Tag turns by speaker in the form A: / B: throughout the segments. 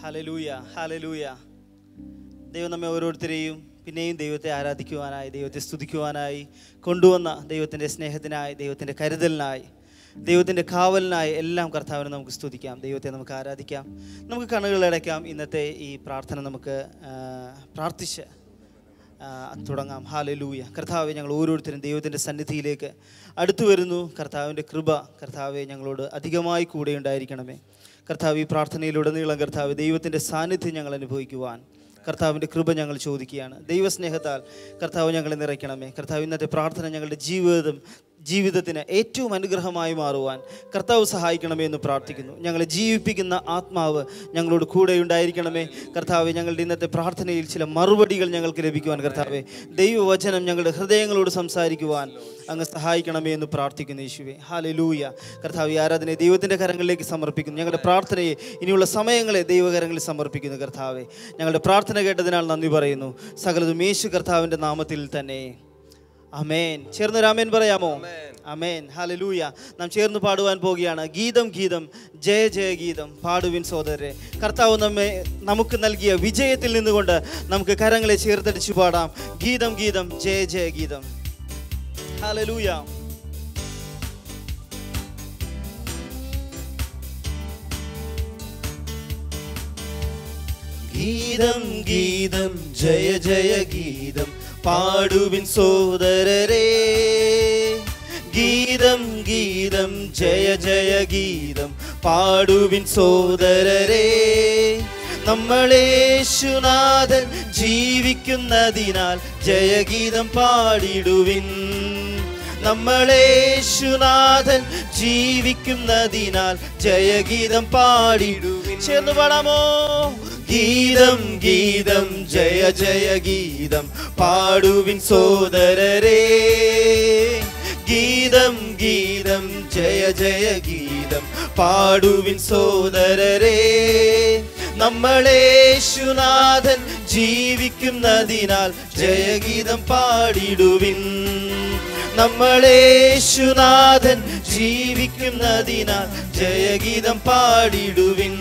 A: ഹലലൂയ ഹലലൂയ ദൈവം നമ്മെ ഓരോരുത്തരെയും പിന്നെയും ദൈവത്തെ ആരാധിക്കുവാനായി ദൈവത്തെ സ്തുതിക്കുവാനായി കൊണ്ടുവന്ന ദൈവത്തിൻ്റെ സ്നേഹത്തിനായി ദൈവത്തിൻ്റെ കരുതലിനായി ദൈവത്തിൻ്റെ കാവലിനായി എല്ലാം കർത്താവിനെ നമുക്ക് സ്തുതിക്കാം ദൈവത്തെ നമുക്ക് ആരാധിക്കാം നമുക്ക് കണ്ണുകളടയ്ക്കാം ഇന്നത്തെ ഈ പ്രാർത്ഥന നമുക്ക് ആ, പ്രാർത്ഥിച്ച് ആ, തുടങ്ങാം ഹാലലൂയ കർത്താവെ ഞങ്ങൾ ഓരോരുത്തരും ദൈവത്തിൻ്റെ സന്നിധിയിലേക്ക് അടുത്തു വരുന്നു കർത്താവിൻ്റെ കൃപ കർത്താവെ ഞങ്ങളോട് അധികമായി കൂടെ ഉണ്ടായിരിക്കണമേ കർത്താവ് ഈ പ്രാർത്ഥനയിലുടനീളം കർത്താവ് ദൈവത്തിൻ്റെ സാന്നിധ്യം ഞങ്ങൾ അനുഭവിക്കുവാൻ കർത്താവിൻ്റെ കൃപ ഞങ്ങൾ ചോദിക്കുകയാണ് ദൈവസ്നേഹത്താൽ കർത്താവ് ഞങ്ങളെ നിറയ്ക്കണമേ കർത്താവ് ഇന്നത്തെ പ്രാർത്ഥന ഞങ്ങളുടെ ജീവിതം ജീവിതത്തിന് ഏറ്റവും അനുഗ്രഹമായി മാറുവാൻ കർത്താവ് സഹായിക്കണമേ എന്ന് പ്രാർത്ഥിക്കുന്നു ഞങ്ങളെ ജീവിപ്പിക്കുന്ന ആത്മാവ് ഞങ്ങളോട് കൂടെ ഉണ്ടായിരിക്കണമേ കർത്താവ് ഞങ്ങളുടെ ഇന്നത്തെ പ്രാർത്ഥനയിൽ ചില മറുപടികൾ ഞങ്ങൾക്ക് ലഭിക്കുവാൻ കർത്താവെ ദൈവവചനം ഞങ്ങളുടെ ഹൃദയങ്ങളോട് സംസാരിക്കുവാൻ അങ്ങ് സഹായിക്കണമേ എന്ന് പ്രാർത്ഥിക്കുന്നു യേശുവെ ഹാലലൂയ കർത്താവ് ഈ ആരാധനയെ ദൈവത്തിൻ്റെ കരങ്ങളിലേക്ക് സമർപ്പിക്കുന്നു ഞങ്ങളുടെ പ്രാർത്ഥനയെ ഇനിയുള്ള സമയങ്ങളെ ദൈവകരങ്ങളിൽ സമർപ്പിക്കുന്നു കർത്താവെ ഞങ്ങളുടെ പ്രാർത്ഥന കേട്ടതിനാൽ നന്ദി പറയുന്നു സകലതും യേശു കർത്താവിൻ്റെ നാമത്തിൽ തന്നെ അമേൻ ചേർന്ന് രാമേൻ പറയാമോ അമേൻ ഹലലൂയ നാം ചേർന്ന് പാടുവാൻ പോവുകയാണ് ഗീതം ഗീതം ജയ ജയ ഗീതം പാടുവിൻ സോദരരെ കർത്താവ് നമ്മെ നമുക്ക് നൽകിയ വിജയത്തിൽ നിന്നുകൊണ്ട് നമുക്ക് കരങ്ങളെ ചേർത്തടിച്ചു പാടാം ഗീതം ഗീതം ജയ ജയ ഗീതം ഹലലൂയ ഗീതം ഗീതം ജയ ജയ ഗീതം പാടുവിൻ സോദരരേ ഗീതം ഗീതം ജയ ജയ ഗീതം പാടുവിൻ സോദരരേ നമ്മളേശുനാഥൻ ജീവിക്കുന്നതിനാൽ ജയഗീതം പാടിടുവിൻ നമ്മളേശുനാഥൻ ജീവിക്കുന്നതിനാൽ ജയഗീതം പാടിടുവിൻ ചേർന്ന് പാടാമോ ഗീതം ഗീതം ജയ ജയ ഗീതം പാടുവിൻ സോദരരേ ഗീതം ഗീതം ജയ ജയ ഗീതം പാടുവിൻ സോദരരേ നമ്മളേശുനാഥൻ ജീവിക്കുന്നതിനാൽ ജയഗീതം പാടിടുവിൻ നമ്മളേശുനാഥൻ ജീവിക്കുന്നതിനാൽ ജയഗീതം പാടിടുവിൻ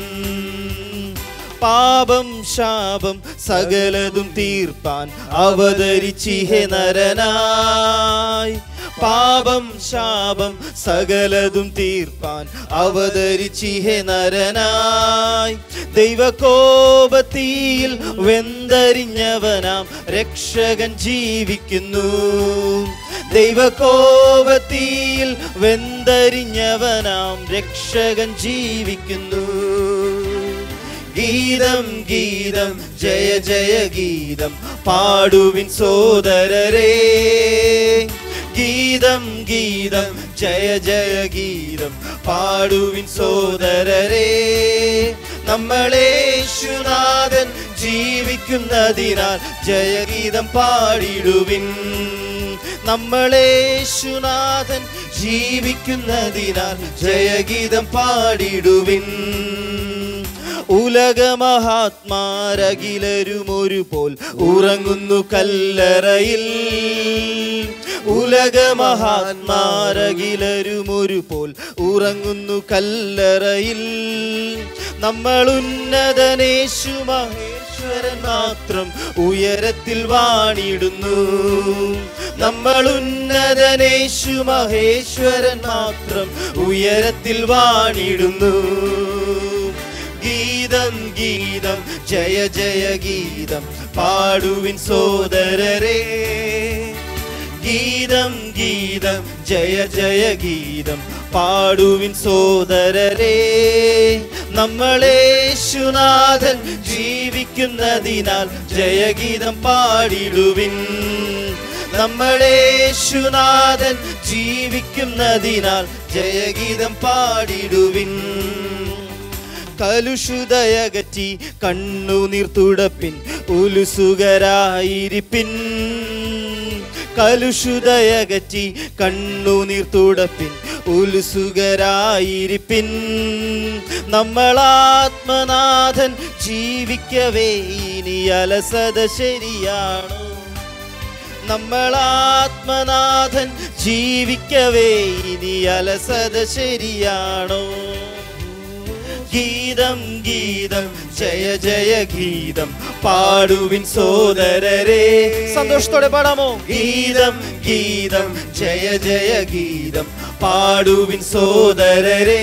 A: പാപം ശാപം സകലതും തീർപ്പാൻ അവതരിച്ചിഹെ നരനായി പാപം ശാപം സകലതും തീർപ്പാൻ അവതരിച്ചിഹെ നരനായി ദൈവകോപത്തിയിൽ വെന്തരിഞ്ഞവനാം രക്ഷകൻ ജീവിക്കുന്നു ദൈവകോപത്തിയിൽ വെന്തരിഞ്ഞവനാം രക്ഷകൻ ജീവിക്കുന്നു ഗീതം ഗീതം ജയ ജയ ഗീതം പാടുവിൻ സോദരരേ ഗീതം ഗീതം ജയ ജയ ഗീതം പാടുവിൻ സോദരരേ നമ്മളേശുനാഥൻ ജീവിക്കുന്നതിനാൽ ജയഗീതം പാടിടുവിൻ നമ്മളേശുനാഥൻ ജീവിക്കുന്നതിനാൽ ജയഗീതം പാടിടുവിൻ ഉലകമഹാത്മാരകിലരും ഒരുപോൽ ഉറങ്ങുന്നു കല്ലറയിൽ ഉലകമഹാത്മാരകിലരും ഒരുപോൽ ഉറങ്ങുന്നു കല്ലറയിൽ നമ്മൾ ഉന്നതനേശു മഹേശ്വരൻ മാത്രം ഉയരത്തിൽ വാണിടുന്നു നമ്മൾ ഉന്നതനേശു മഹേശ്വരൻ മാത്രം ഉയരത്തിൽ വാണിടുന്നു ഗീതം ഗീതം ജയ ജയ ഗീതം പാടുവിൻ സോദരരേ ഗീതം ഗീതം ജയ ജയ ഗീതം പാടുവിൻ സോദരരേ നമ്മളേശുനാഥൻ ജീവിക്കുന്നതിനാൽ ജയഗീതം പാടിടുവിൻ നമ്മളേശുനാഥൻ ജീവിക്കുന്നതിനാൽ ജയഗീതം പാടിടുവിൻ കലുഷുതയകറ്റി കണ്ണുനീർ തുടപ്പിൻ ഉലുസുകരായിരിപ്പിൻ കലുഷുതയകറ്റി കണ്ണുനീർ തുടപ്പിൻ ഉലുസുകരായിരിപ്പിൻ നമ്മളാത്മനാഥൻ ജീവിക്കവേ ഇനി അലസത ശരിയാണോ നമ്മളാത്മനാഥൻ ജീവിക്കവേ ഇനി അലസത ശരിയാണോ ഗീതം ഗീതം ജയ ജയ ഗീതം പാടുവിൻ സോദരരെ സന്തോഷത്തോടെ പാടാമോ ഗീതം ഗീതം ജയ ജയ ഗീതം പാടുവിൻ സോദരരെ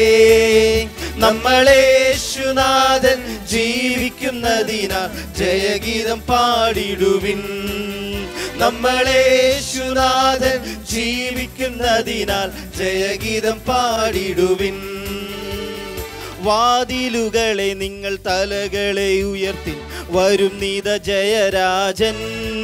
A: നമ്മളേശുനാഥൻ ജീവിക്കുന്നതിനാൽ ജയഗീതം പാടിടുവിൻ നമ്മളേശുനാഥൻ ജീവിക്കുന്നതിനാൽ ജയഗീതം പാടിടുവിൻ വാതിലുകളെ നിങ്ങൾ തലകളെ ഉയർത്തി വരും നീത ജയരാജൻ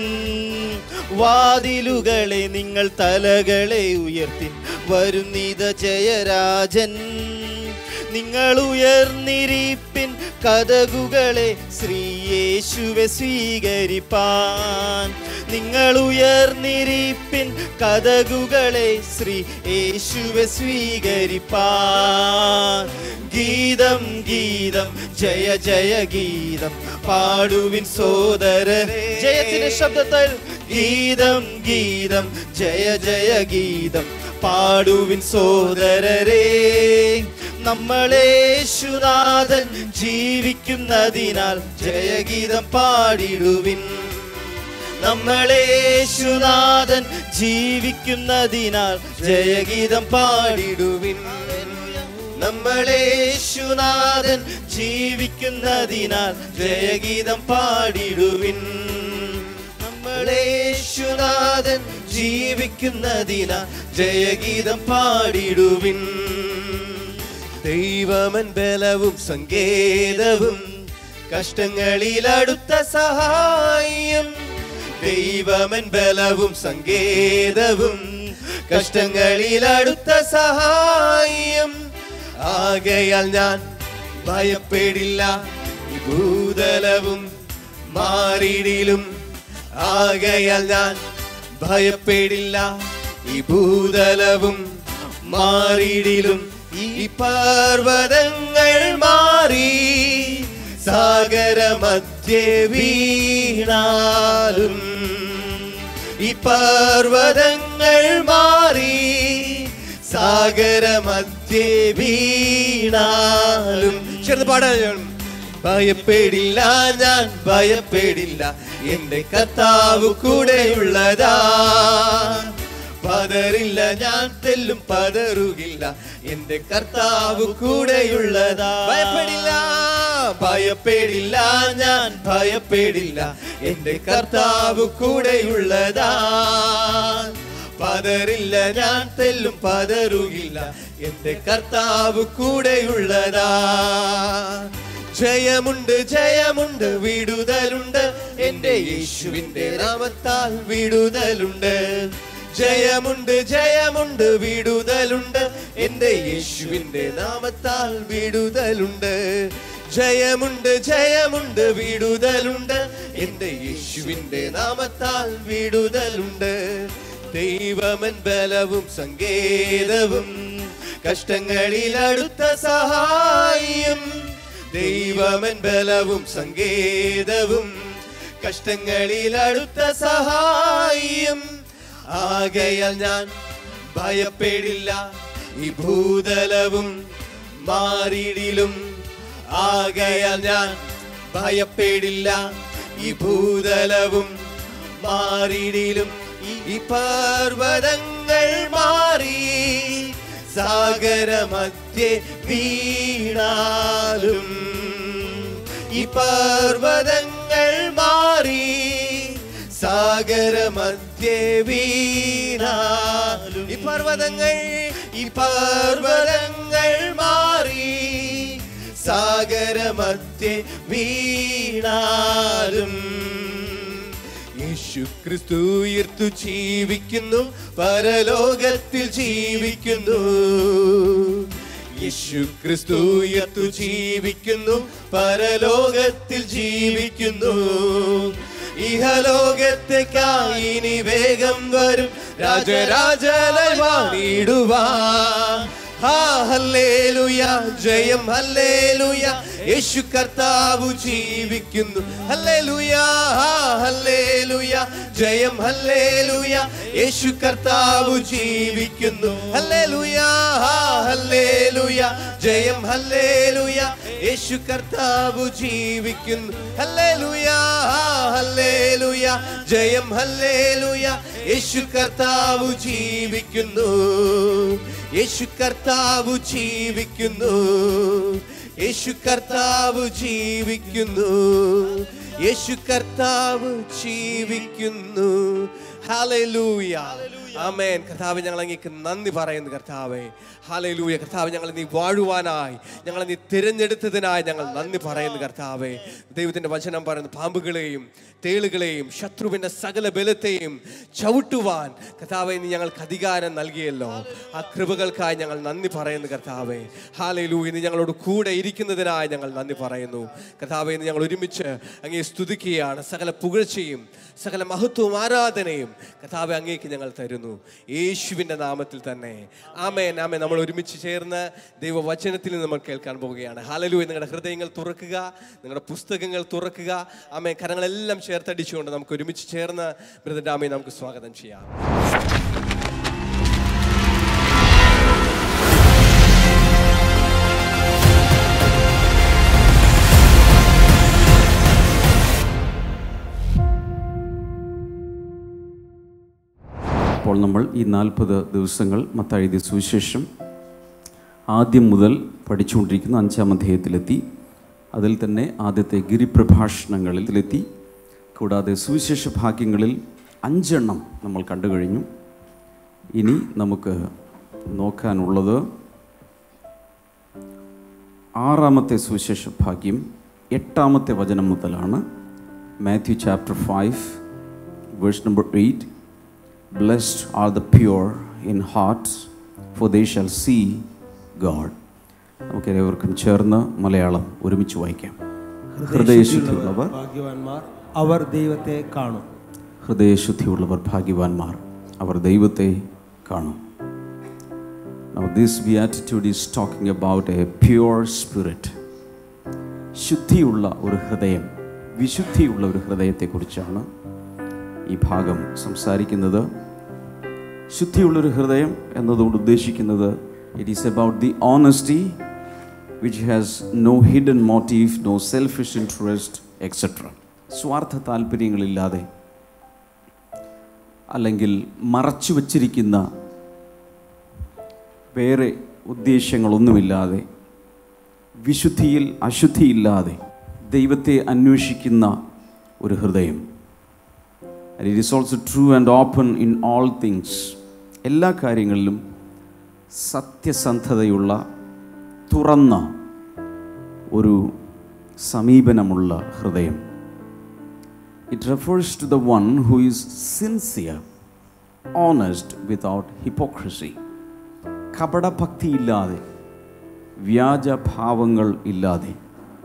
A: വാതിലുകളെ നിങ്ങൾ തലകളെ ഉയർത്തി വരും നീത ജയരാജൻ നിങ്ങൾ ഉയർന്നിരിപ്പിൻ കഥകുകളെ ശ്രീയേശുവെ സ്വീകരിപ്പാൻ നിങ്ങൾ ഉയർന്നിരിപ്പിൻ കഥകുകളെ ശ്രീ യേശുവെ സ്വീകരിപ്പാൻ ഗീതം ഗീതം ജയ ജയ ഗീതം പാടുവിൻ സോദരൻ ജയത്തിന്റെ ശബ്ദത്തിൽ ഗീതം ഗീതം ജയ ജയ ഗീതം പാടുവിൻ സോദരരെ നമ്മളേശുനാഥൻ ജീവിക്കുന്നതിനാൽ ജയഗീതം പാടിടുവിൻ നമ്മളേശുനാഥൻ ജീവിക്കുന്നതിനാൽ ജയഗീതം പാടിടുവിൻ നമ്മളേശുനാഥൻ ജീവിക്കുന്നതിനാൽ ജയഗീതം പാടിടുവിൻ നമ്മളേശുനാഥൻ ജീവിക്കുന്നതിനാൽ ജയഗീതം പാടിടുവിൻ ദൈവമൻ ബലവും സങ്കേതവും കഷ്ടങ്ങളിൽ അടുത്ത സഹായം ദൈവമൻ ബലവും സങ്കേതവും കഷ്ടങ്ങളിൽ അടുത്ത സഹായം ആകയാൽ ഞാൻ ഭയപ്പെടില്ല ഈ ഭൂതലവും മാറിയിടിലും ആകയാൽ ഞാൻ ഭയപ്പെടില്ല ഈ ഭൂതലവും മാറിയിടിലും ഈ പർവ്വതങ്ങൾ മാറി സാഗരമധ്യേ വീണാലും ഈ പർവ്വതങ്ങൾ മാറി സാഗരമധ്യേ വീണാലും ചെറുത് പാടാൻ ഭയപ്പെടില്ല ഞാൻ ഭയപ്പെടില്ല എന്റെ കർത്താവ് കൂടെയുള്ളതാ പതറില്ല ഞാൻ തെല്ലും പതറുകില്ല എന്റെ കർത്താവ് കൂടെയുള്ളതാ ഭയപ്പെടില്ല ഭയപ്പെടില്ല ഞാൻ ഭയപ്പെടില്ല എന്റെ കർത്താവ് കൂടെയുള്ളതാ പതറില്ല ഞാൻ തെല്ലും പതറുകില്ല എന്റെ കർത്താവ് കൂടെയുള്ളതാ ജയമുണ്ട് ജയമുണ്ട് വിടുതലുണ്ട് എന്റെ യേശുവിന്റെ നാമത്താൽ വിടുതലുണ്ട് ജയമുണ്ട് ജയമുണ്ട് വിടുതലുണ്ട് എന്റെ യേശുവിന്റെ നാമത്താൽ വിടുതലുണ്ട് ജയമുണ്ട് ജയമുണ്ട് വിടുതലുണ്ട് എന്റെ യേശുവിന്റെ നാമത്താൽ വിടുതലുണ്ട് ദൈവമൻ ബലവും സങ്കേതവും കഷ്ടങ്ങളിൽ അടുത്ത സഹായം ദൈവമൻ ബലവും സങ്കേതവും കഷ്ടങ്ങളിൽ അടുത്ത സഹായം ആകയാൽ ഞാൻ ഭയപ്പെടില്ല ഈ ഭൂതലവും മാറിയിടിലും ആകയാൽ ഞാൻ ഭയപ്പെടില്ല ഈ ഭൂതലവും മാറിയിടിലും ഈ പർവ്വതങ്ങൾ മാറി സാഗരമധ്യേ വീണാലും ഈ പർവ്വതങ്ങൾ മാറി സാഗരമധ്യേ വീണാലും ഈ പർവ്വതങ്ങൾ ഈ പർവ്വതങ്ങൾ മാറി സാഗരമധ്യേ വീണാലും യേശു ക്രിസ്തു ഉയർത്തു ജീവിക്കുന്നു പരലോകത്തിൽ ജീവിക്കുന്നു യേശു ക്രിസ്തു ഉയർത്തു ജീവിക്കുന്നു പരലോകത്തിൽ ജീവിക്കുന്നു ഇഹലോകത്തേക്കായി ഇനി വേഗം വരും രാജരാജനായി വാണിടുവാൻ ഹാ ഹല്ലേലൂയ ജയം ഹല്ലേലൂയ യേശു കർത്താവ് ജീവിക്കുന്നു ഹല്ലേലൂയ ഹാ ഹല്ലേലൂയ ജയം ഹല്ലേലൂയ യേശു കർത്താവ് ജീവിക്കുന്നു ഹല്ലേലൂയ ഹാ ഹല്ലേലൂയ ജയം ഹല്ലേലൂയ
B: യേശു കർത്താവ് ജീവിക്കുന്നു ഹല്ലേലൂയ ഹല്ലേലൂയ ജയം ഹല്ലേലൂയ യേശു കർത്താവ് ജീവിക്കുന്നു യേശു കർത്താവ് ജീവിക്കുന്നു യേശു കർത്താവ് ജീവിക്കുന്നു യേശു കർത്താവ് ജീവിക്കുന്നു ഹല്ലേലൂയ ആമേൻ കർത്താവ് ഞങ്ങൾ അങ്ങേക്ക് നന്ദി പറയുന്നു കർത്താവേ ഹാലയിലൂയ കർത്താവ് ഞങ്ങൾ നീ വാഴുവാനായി ഞങ്ങൾ നീ തിരഞ്ഞെടുത്തതിനായി ഞങ്ങൾ നന്ദി പറയുന്നു കർത്താവേ ദൈവത്തിൻ്റെ വചനം പറയുന്നു പാമ്പുകളെയും തേളുകളെയും ശത്രുവിൻ്റെ സകല ബലത്തെയും ചവിട്ടുവാൻ കർത്താവെ നീ ഞങ്ങൾക്ക് അധികാരം നൽകിയല്ലോ ആ കൃപകൾക്കായി ഞങ്ങൾ നന്ദി പറയുന്നു കർത്താവേ ഹാലയിലൂയ നീ ഞങ്ങളോട് കൂടെ ഇരിക്കുന്നതിനായി ഞങ്ങൾ നന്ദി പറയുന്നു കർത്താവെ നീ ഞങ്ങൾ ഒരുമിച്ച് അങ്ങേ സ്തുതിക്കുകയാണ് സകല പുകഴ്ചയും സകല മഹത്വവും ആരാധനയും കർത്താവെ അങ്ങേക്ക് ഞങ്ങൾ തരുന്നു യേശുവിൻ്റെ നാമത്തിൽ തന്നെ ആമേൻ ആമേൻ നമ്മൾ ഒരുമിച്ച് ചേർന്ന് ദൈവവചനത്തിൽ നിന്ന് നമ്മൾ കേൾക്കാൻ പോവുകയാണ് ഹാലലൂയ നിങ്ങളുടെ ഹൃദയങ്ങൾ തുറക്കുക നിങ്ങളുടെ പുസ്തകങ്ങൾ തുറക്കുക ആമേൻ കരങ്ങളെല്ലാം ചേർത്തടിച്ചുകൊണ്ട് നമുക്ക് ഒരുമിച്ച് ചേർന്ന് ബ്രദർ ഡാമയെ നമുക്ക് സ്വാഗതം ചെയ്യാം
C: അപ്പോൾ നമ്മൾ ഈ നാൽപ്പത് ദിവസങ്ങൾ മത്താഴുതിയ സുവിശേഷം ആദ്യം മുതൽ പഠിച്ചുകൊണ്ടിരിക്കുന്ന അഞ്ചാം അധ്യായത്തിലെത്തി അതിൽ തന്നെ ആദ്യത്തെ ഗിരിപ്രഭാഷണങ്ങളിലെത്തി കൂടാതെ സുവിശേഷ ഭാഗ്യങ്ങളിൽ അഞ്ചെണ്ണം നമ്മൾ കണ്ടു കഴിഞ്ഞു ഇനി നമുക്ക് നോക്കാനുള്ളത് ആറാമത്തെ സുവിശേഷ ഭാഗ്യം എട്ടാമത്തെ വചനം മുതലാണ് Matthew chapter five verse number eight blessed are the pure in heart for they shall see God നമുക്ക് ഏവർക്കും ചേർന്ന് മലയാളം ഒരുമിച്ച് വായിക്കാം ഹൃദയശുദ്ധിയുള്ളവർ
D: ഭാഗ്യവാന്മാർ അവർ ദൈവത്തെ കാണും
C: ഹൃദയശുദ്ധിയുള്ളവർ ഭാഗ്യവാന്മാർ അവർ ദൈവത്തെ കാണും Now, this beatitude is talking about a pure spirit. ശുദ്ധിയുള്ള ഒരു ഹൃദയം വിശുദ്ധിയുള്ള ഒരു ഹൃദയത്തെക്കുറിച്ചാണ് ഈ ഭാഗം സംസാരിക്കുന്നത് ശുദ്ധിയുള്ളൊരു ഹൃദയം എന്നതുകൊണ്ട് ഉദ്ദേശിക്കുന്നത് it is about the honesty which has no hidden motive no selfish interest etcetera സ്വാർത്ഥ താല്പര്യങ്ങളില്ലാതെ അല്ലെങ്കിൽ മറച്ചു വച്ചിരിക്കുന്ന വേറെ ഉദ്ദേശ്യങ്ങളൊന്നുമില്ലാതെ വിശുദ്ധിയിൽ അശുദ്ധിയില്ലാതെ ദൈവത്തെ അന്വേഷിക്കുന്ന ഒരു ഹൃദയം it is also true and open in all things എല്ലാ കാര്യങ്ങളിലും സത്യസന്ധതയുള്ള തുറന്ന ഒരു സമീപനമുള്ള ഹൃദയം it refers to the one who is sincere honest without hypocrisy കപടഭക്തിയില്ലാതെ വ്യാജഭാവങ്ങൾ ഇല്ലാതെ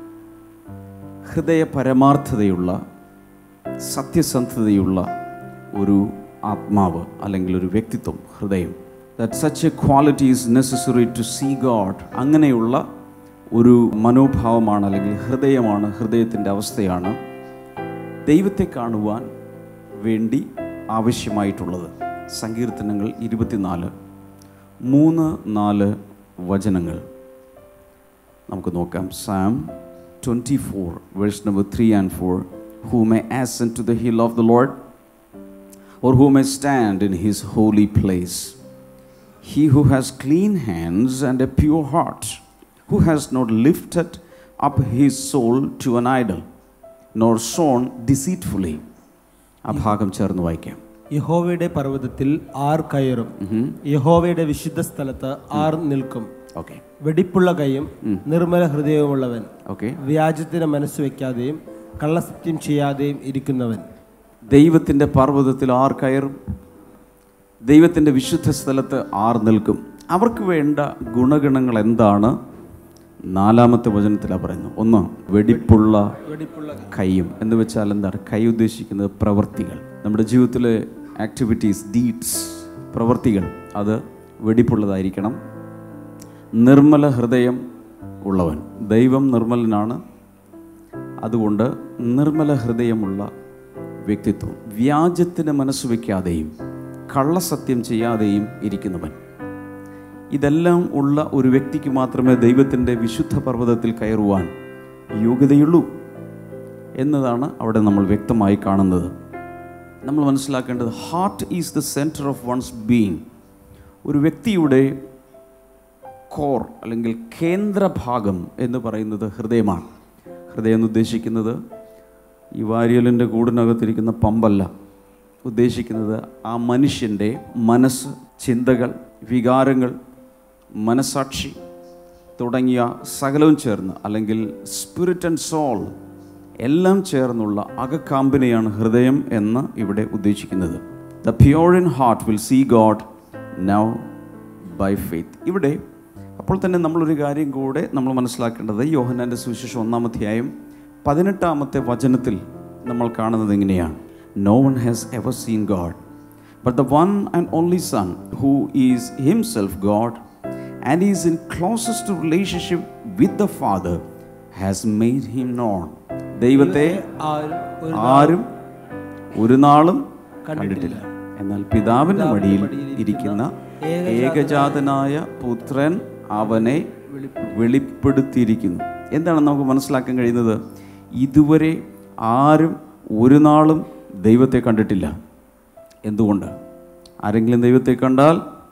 C: ഹൃദയ പരമാർത്ഥതയുള്ള സത്യസന്ധതയുള്ള ഒരു ആത്മാവ് അല്ലെങ്കിൽ ഒരു വ്യക്തിത്വം ഹൃദയം that such a quality is necessary to see God അങ്ങനെയുള്ള ഒരു മനോഭാവമാണ് അല്ലെങ്കിൽ ഹൃദയമാണ് ഹൃദയത്തിൻ്റെ അവസ്ഥയാണ് ദൈവത്തെ കാണുവാൻ വേണ്ടി ആവശ്യമായിട്ടുള്ളത് സങ്കീർത്തനങ്ങൾ ഇരുപത്തിനാല് മൂന്ന് നാല് വചനങ്ങൾ നമുക്ക് നോക്കാം Psalm twenty four verse number three and four who may ascend to the hill of the Lord or who may stand in his holy place. He who has clean hands and a pure heart, who has not lifted up his soul to an idol, nor sown deceitfully. ആ ഭാഗം ചേർന്ന് വായിക്കാം
D: യഹോവയുടെ പർവ്വതത്തിൽ R കയറും യഹോവയുടെ വിശുദ്ധ സ്ഥലത്ത് ആർ നിൽക്കും
C: ഓക്കെ
D: വെടിപ്പുള്ള കൈയും നിർമ്മല ഹൃദയവുമുള്ളവൻ
C: ഓക്കെ
D: വ്യാജത്തിന് മനസ്സ് വയ്ക്കാതെയും കള്ളസത്യം ചെയ്യാതെയും ഇരിക്കുന്നവൻ
C: ദൈവത്തിൻ്റെ പർവ്വതത്തിൽ ആർ കയറും ദൈവത്തിൻ്റെ വിശുദ്ധ സ്ഥലത്ത് ആർ നിൽക്കും അവർക്ക് വേണ്ട ഗുണഗണങ്ങൾ എന്താണ് നാലാമത്തെ വചനത്തിലാണ് പറയുന്നത് ഒന്ന് വെടിപ്പുള്ള
D: വെടിപ്പുള്ള
C: കൈയും എന്ന് വെച്ചാൽ എന്താണ് കൈ ഉദ്ദേശിക്കുന്നത് പ്രവർത്തികൾ നമ്മുടെ ജീവിതത്തിലെ ആക്ടിവിറ്റീസ് ഡീഡ്സ് പ്രവർത്തികൾ അത് വെടിപ്പുള്ളതായിരിക്കണം നിർമ്മല ഹൃദയം ഉള്ളവൻ ദൈവം നിർമ്മലനാണ് അതുകൊണ്ട് നിർമ്മല ഹൃദയമുള്ള വ്യക്തിത്വം വ്യാജത്തിന് മനസ്സ് വയ്ക്കാതെയും കള്ളസത്യം ചെയ്യാതെയും ഇരിക്കുന്നവൻ ഇതെല്ലാം ഉള്ള ഒരു വ്യക്തിക്ക് മാത്രമേ ദൈവത്തിൻ്റെ വിശുദ്ധ പർവ്വതത്തിൽ കയറുവാൻ യോഗ്യതയുള്ളൂ എന്നതാണ് അവിടെ നമ്മൾ വ്യക്തമായി കാണുന്നത് നമ്മൾ മനസ്സിലാക്കേണ്ടത് heart is the centre of one's being ഒരു വ്യക്തിയുടെ കോർ അല്ലെങ്കിൽ കേന്ദ്രഭാഗം എന്ന് പറയുന്നത് ഹൃദയമാണ് ഹൃദയം എന്ന് ഉദ്ദേശിക്കുന്നത് ഈ വാരിയലിൻ്റെ കൂടിനകത്തിരിക്കുന്ന പമ്പല്ല ഉദ്ദേശിക്കുന്നത് ആ മനുഷ്യൻ്റെ മനസ്സ് ചിന്തകൾ വികാരങ്ങൾ മനസാക്ഷി തുടങ്ങിയ സകലവും ചേർന്ന് അല്ലെങ്കിൽ സ്പിരിറ്റ് ആൻഡ് സോൾ എല്ലാം ചേർന്നുള്ള അകക്കാമ്പിനെയാണ് ഹൃദയം എന്ന് ഇവിടെ ഉദ്ദേശിക്കുന്നത് the pure in heart will see God now by faith ഇവിടെ അപ്പോൾ തന്നെ നമ്മളൊരു കാര്യം കൂടെ നമ്മൾ മനസ്സിലാക്കേണ്ടത് യോഹനാൻ്റെ സുവിശേഷം ഒന്നാമധ്യായം പതിനെട്ടാമത്തെ വചനത്തിൽ നമ്മൾ കാണുന്നത് എങ്ങനെയാണ് no one has ever seen God but the one and only son who is himself God and is in closest relationship with the father has made him known ദൈവത്തെ
D: ആരും ഒരു
C: ആരും ഒരു നാളും കണ്ടിട്ടില്ല എന്നാൽ പിതാവിന്റെ മടിയിൽ ഇരിക്കുന്ന ഏകജാതനായ പുത്രൻ അവനെ വെളിപ്പെടുത്തിയിരിക്കുന്നു എന്താണ് നമുക്ക് മനസ്സിലാക്കാൻ കഴിയുന്നത് ഇതുവരെ ആരും ഒരു നാളും ദൈവത്തെ കണ്ടിട്ടില്ല എന്തുകൊണ്ട് ആരെങ്കിലും ദൈവത്തെ കണ്ടാൽ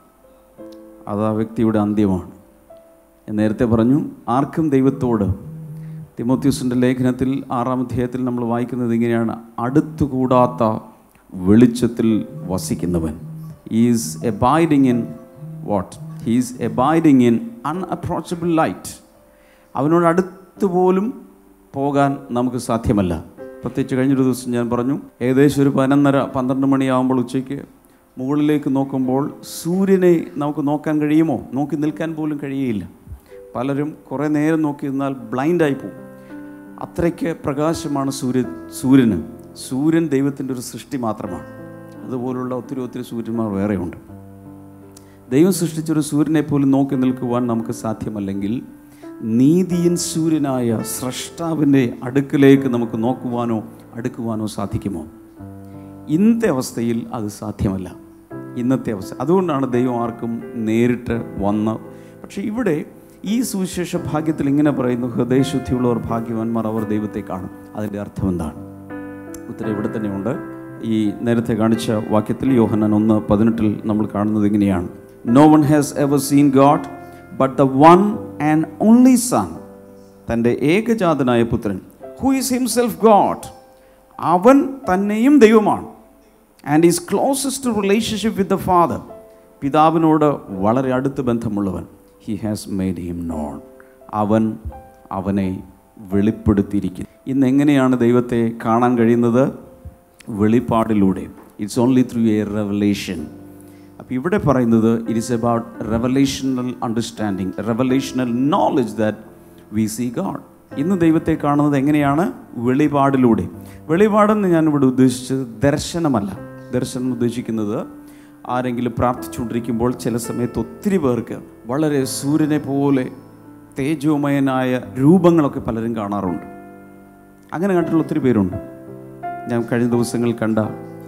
C: അത് ആ വ്യക്തിയുടെ അന്ത്യമാണ് ഞാൻ നേരത്തെ പറഞ്ഞു ആർക്കും ദൈവത്തോട് തിമോത്യൂസിൻ്റെ ലേഖനത്തിൽ ആറാം അധ്യായത്തിൽ നമ്മൾ വായിക്കുന്നത് ഇങ്ങനെയാണ് അടുത്തുകൂടാത്ത വെളിച്ചത്തിൽ വസിക്കുന്നവൻ is abiding in what he's abiding in unapproachable light അവനോട് അടുത്ത് പോലും പോകാൻ നമുക്ക് സാധ്യമല്ല പ്രത്യേകിച്ച് കഴിഞ്ഞൊരു ദിവസം ഞാൻ പറഞ്ഞു ഏകദേശം ഒരു പതിനൊന്നര പന്ത്രണ്ട് മണിയാകുമ്പോൾ ഉച്ചയ്ക്ക് മുകളിലേക്ക് നോക്കുമ്പോൾ സൂര്യനെ നമുക്ക് നോക്കാൻ കഴിയുമോ നോക്കി നിൽക്കാൻ പോലും കഴിയുകയില്ല പലരും കുറേ നേരം നോക്കി നിന്നാൽ ബ്ലൈൻഡായി പോകും അത്രയ്ക്ക് പ്രകാശമാണ് സൂര്യ സൂര്യന് സൂര്യൻ ദൈവത്തിൻ്റെ ഒരു സൃഷ്ടി മാത്രമാണ് അതുപോലുള്ള ഒത്തിരി ഒത്തിരി സൂര്യന്മാർ വേറെയുണ്ട് ദൈവം സൃഷ്ടിച്ചൊരു സൂര്യനെ പോലും നോക്കി നിൽക്കുവാൻ നമുക്ക് സാധ്യമല്ലെങ്കിൽ നീതിയൻ സൂര്യനായ സ്രഷ്ടാവിൻ്റെ അടുക്കിലേക്ക് നമുക്ക് നോക്കുവാനോ അടുക്കുവാനോ സാധിക്കുമോ ഇന്നത്തെ അവസ്ഥയിൽ അത് സാധ്യമല്ല ഇന്നത്തെ അവസ്ഥ അതുകൊണ്ടാണ് ദൈവം ആർക്കും നേരിട്ട് വന്ന് പക്ഷേ ഇവിടെ ഈ സുവിശേഷ ഭാഗ്യത്തിൽ ഇങ്ങനെ പറയുന്നു ഹൃദയശുദ്ധിയുള്ളവർ ഭാഗ്യവാന്മാർ അവർ ദൈവത്തെ കാണും അതിൻ്റെ അർത്ഥം എന്താണ് ഉത്തരം ഇവിടെ തന്നെയുണ്ട് ഈ നേരത്തെ കാണിച്ച വാക്യത്തിൽ യോഹന്നാൻ ഒന്ന് പതിനെട്ടിൽ നമ്മൾ കാണുന്നത് ഇങ്ങനെയാണ് no one has ever seen God but the one and only son തൻ്റെ ഏകജാതനായ പുത്രൻ ഹു ഈസ് ഹിംസെൽഫ് ഗോഡ് അവൻ തന്നെയും ദൈവമാണ് and is closest relationship with the father പിതാവിനോട് വളരെ അടുത്ത ബന്ധമുള്ളവൻ he has made him known അവൻ അവനെ വെളിപ്പെടുത്തിയിരിക്കുന്നു ഇന്ന് എങ്ങനെയാണ് ദൈവത്തെ കാണാൻ കഴിയുന്നത് വെളിപ്പാടിലൂടെ it's only through a revelation അപ്പോൾ ഇവിടെ പറയുന്നത് it is about revelational understanding revelational knowledge that we see God ഇന്ന് ദൈവത്തെ കാണുന്നത് എങ്ങനെയാണ് വെളിപാടിലൂടെ വെളിപാടെന്ന് ഞാൻ ഇവിടെ ഉദ്ദേശിച്ചത് ദർശനമല്ല ദർശനം ഉദ്ദേശിക്കുന്നത് ആരെങ്കിലും പ്രാർത്ഥിച്ചുകൊണ്ടിരിക്കുമ്പോൾ ചില സമയത്ത് ഒത്തിരി പേർക്ക് വളരെ സൂര്യനെ പോലെ തേജോമയനായ രൂപങ്ങളൊക്കെ പലരും കാണാറുണ്ട് അങ്ങനെ കണ്ടിട്ടുള്ള ഒത്തിരി പേരുണ്ട് ഞാൻ കഴിഞ്ഞ ദിവസങ്ങളിൽ കണ്ട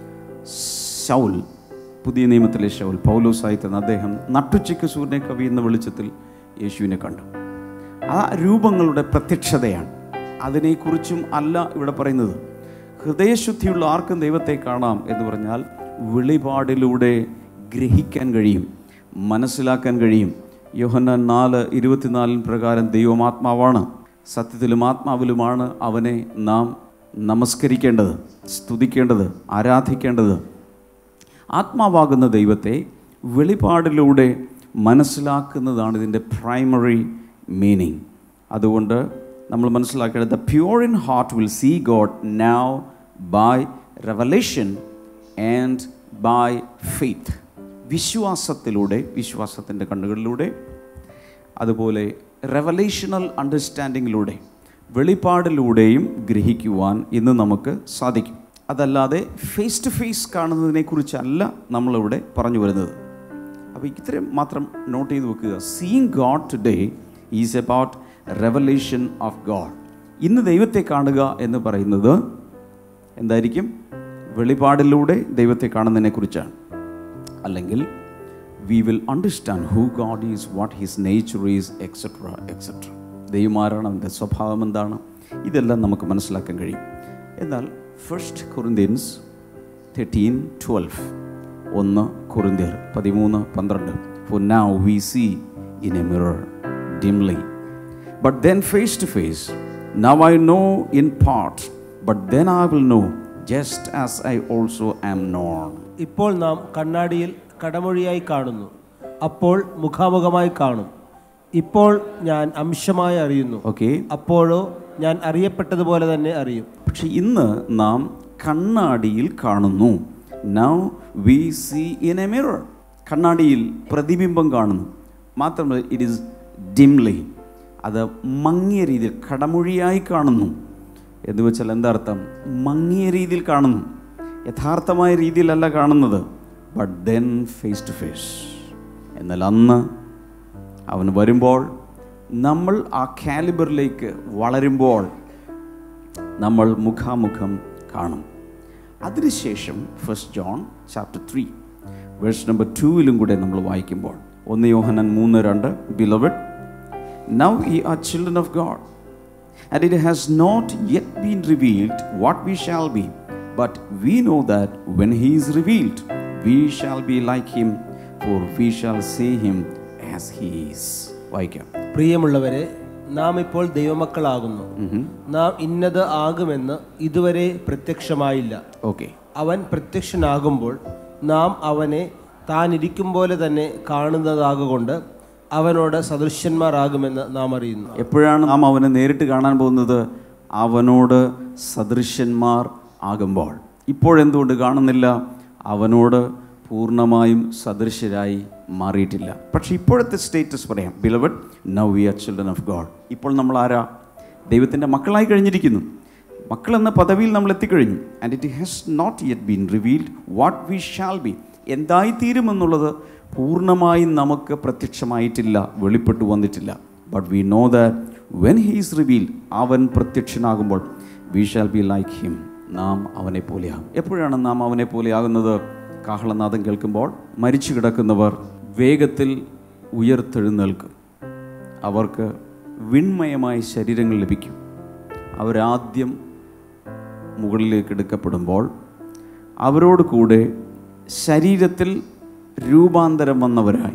C: ശൗൽ പുതിയ നിയമത്തിലെ ശൗൽ പൗലോസായിത്തന്ന അദ്ദേഹം നട്ടുച്ചയ്ക്ക് സൂര്യനെ കവിയുന്ന വെളിച്ചത്തിൽ യേശുവിനെ കണ്ടു ആ രൂപങ്ങളുടെ പ്രത്യക്ഷതയാണ് അതിനെക്കുറിച്ചും അല്ല ഇവിടെ പറയുന്നത് ഹൃദയശുദ്ധിയുള്ള ആർക്കും ദൈവത്തെ കാണാം എന്ന് പറഞ്ഞാൽ വെളിപാടിലൂടെ ഗ്രഹിക്കാൻ കഴിയും മനസ്സിലാക്കാൻ കഴിയും യോഹന്നാൻ നാല് ഇരുപത്തിനാലിന് പ്രകാരം ദൈവമാത്മാവാണ് സത്യത്തിലും ആത്മാവിലുമാണ് അവനെ നാം നമസ്കരിക്കേണ്ടത് സ്തുതിക്കേണ്ടത് ആരാധിക്കേണ്ടത് ആത്മാവാകുന്ന ദൈവത്തെ വെളിപാടിലൂടെ മനസ്സിലാക്കുന്നതാണ് ഇതിൻ്റെ പ്രൈമറി മീനിങ് അതുകൊണ്ട് നമ്മൾ മനസ്സിലാക്കേണ്ടത് the pure in heart will see God now by revelation and by faith വിശ്വാസത്തിലൂടെ വിശ്വാസത്തിൻ്റെ കണ്ണുകളിലൂടെ അതുപോലെ റെവലേഷണൽ അണ്ടർസ്റ്റാൻഡിങ്ങിലൂടെ വെളിപ്പാടിലൂടെയും ഗ്രഹിക്കുവാൻ ഇന്ന് നമുക്ക് സാധിക്കും അതല്ലാതെ ഫേസ് ടു ഫേസ് കാണുന്നതിനെക്കുറിച്ചല്ല നമ്മളിവിടെ പറഞ്ഞു വരുന്നത് അപ്പോൾ ഇത്രയും മാത്രം നോട്ട് ചെയ്ത് വെക്കുക seeing God today is about revelation of God ഇന്ന് ദൈവത്തെ കാണുക എന്ന് പറയുന്നത് എന്തായിരിക്കും വെളിപാടിലൂടെ ദൈവത്തെ കാണുന്നതിനെക്കുറിച്ചാണ് അല്ലെങ്കിൽ we will understand who God is, what His nature is, etc. etc. ദൈവമാരാണ് അവൻ്റെ സ്വഭാവം എന്താണ് ഇതെല്ലാം നമുക്ക് മനസ്സിലാക്കാൻ കഴിയും എന്നാൽ ഫസ്റ്റ് കൊറിന്ത്യൻസ് തേർട്ടീൻ ട്വൽവ് ഒന്ന് കൊറിന്ത്യർ പതിമൂന്ന് പന്ത്രണ്ട് for now we see in a mirror dimly but then face to face now I know in part but then I will know just as I also am known
D: ഇപ്പോൾ നാം കണ്ണാടിയിൽ കടമൊഴിയായി കാണുന്നു അപ്പോൾ മുഖാമുഖമായി കാണും ഇപ്പോൾ ഞാൻ അംശമായി അറിയുന്നു
C: ഓക്കെ
D: അപ്പോഴോ ഞാൻ അറിയപ്പെട്ടതുപോലെ തന്നെ അറിയും
C: പക്ഷെ ഇന്ന് നാം കണ്ണാടിയിൽ കാണുന്നു now we see in a mirror കണ്ണാടിയിൽ പ്രതിബിംബം കാണുന്നു മാത്രമല്ല ഇറ്റ് ഈസ് ഡിംലി അത് മങ്ങിയ രീതിയിൽ കടമൊഴിയായി കാണുന്നു എന്ന് വെച്ചാൽ എന്താ അർത്ഥം മങ്ങിയ രീതിയിൽ കാണുന്നു യഥാർത്ഥമായ രീതിയിലല്ല കാണുന്നത് but then face to face എന്നാൽ അന്ന് അവൻ വരുമ്പോൾ നമ്മൾ ആ കാലിബറിലേക്ക് വളരുമ്പോൾ നമ്മൾ മുഖാമുഖം കാണും അതിനുശേഷം first John chapter three verse number ടൂവിലും കൂടെ നമ്മൾ വായിക്കുമ്പോൾ ഒന്ന് യോഹനൻ മൂന്ന് രണ്ട് beloved now we are children of God and it has not yet been revealed what we shall be but we know that when he is revealed we shall be like him for we shall see him as he is വായിക്കാം
D: പ്രിയമുള്ളവരെ നാം ഇപ്പോൾ ദൈവമക്കളാകുന്നു നാം ഇന്നത് ആകുമെന്ന് ഇതുവരെ പ്രത്യക്ഷമായില്ല
C: okay
D: അവൻ പ്രത്യക്ഷനാകുമ്പോൾ നാം അവനെ താൻ ഇരിക്കും പോലെ തന്നെ കാണുന്നതാകൊണ്ട് അവനോട് സദൃശ്യന്മാരാകുമെന്ന് നാം അറിയുന്നു
C: എപ്പോഴാണ് നാം അവനെ നേരിട്ട് കാണാൻ പോകുന്നത് അവനോട് സദൃശ്യന്മാർ ആകുമ്പോൾ ഇപ്പോഴെന്തുകൊണ്ട് കാണുന്നില്ല അവനോട് പൂർണ്ണമായും സദൃശ്യരായി മാറിയിട്ടില്ല പക്ഷെ ഇപ്പോഴത്തെ സ്റ്റേറ്റസ് പറയാം beloved now we are children of God ഇപ്പോൾ നമ്മൾ ആരാ ദൈവത്തിൻ്റെ മക്കളായി കഴിഞ്ഞിരിക്കുന്നു മക്കൾ എന്ന പദവിയിൽ നമ്മൾ എത്തിക്കഴിഞ്ഞു and it has not yet been revealed what we shall be എന്തായിത്തീരുമെന്നുള്ളത് പൂർണ്ണമായും നമുക്ക് പ്രത്യക്ഷമായിട്ടില്ല വെളിപ്പെട്ടു വന്നിട്ടില്ല but we know that when he's revealed അവൻ പ്രത്യക്ഷനാകുമ്പോൾ we shall be like him നാം അവനെ പോലെയാകും എപ്പോഴാണ് നാം അവനെ പോലെയാകുന്നത് കാഹളനാദം കേൾക്കുമ്പോൾ മരിച്ചു കിടക്കുന്നവർ വേഗത്തിൽ ഉയർത്തെഴുന്നേൽക്കും അവർക്ക് വിൺമയമായ ശരീരങ്ങൾ ലഭിക്കും അവരാദ്യം മുകളിലേക്ക് എടുക്കപ്പെടുമ്പോൾ അവരോട് കൂടെ ശരീരത്തിൽ രൂപാന്തരം വന്നവരായി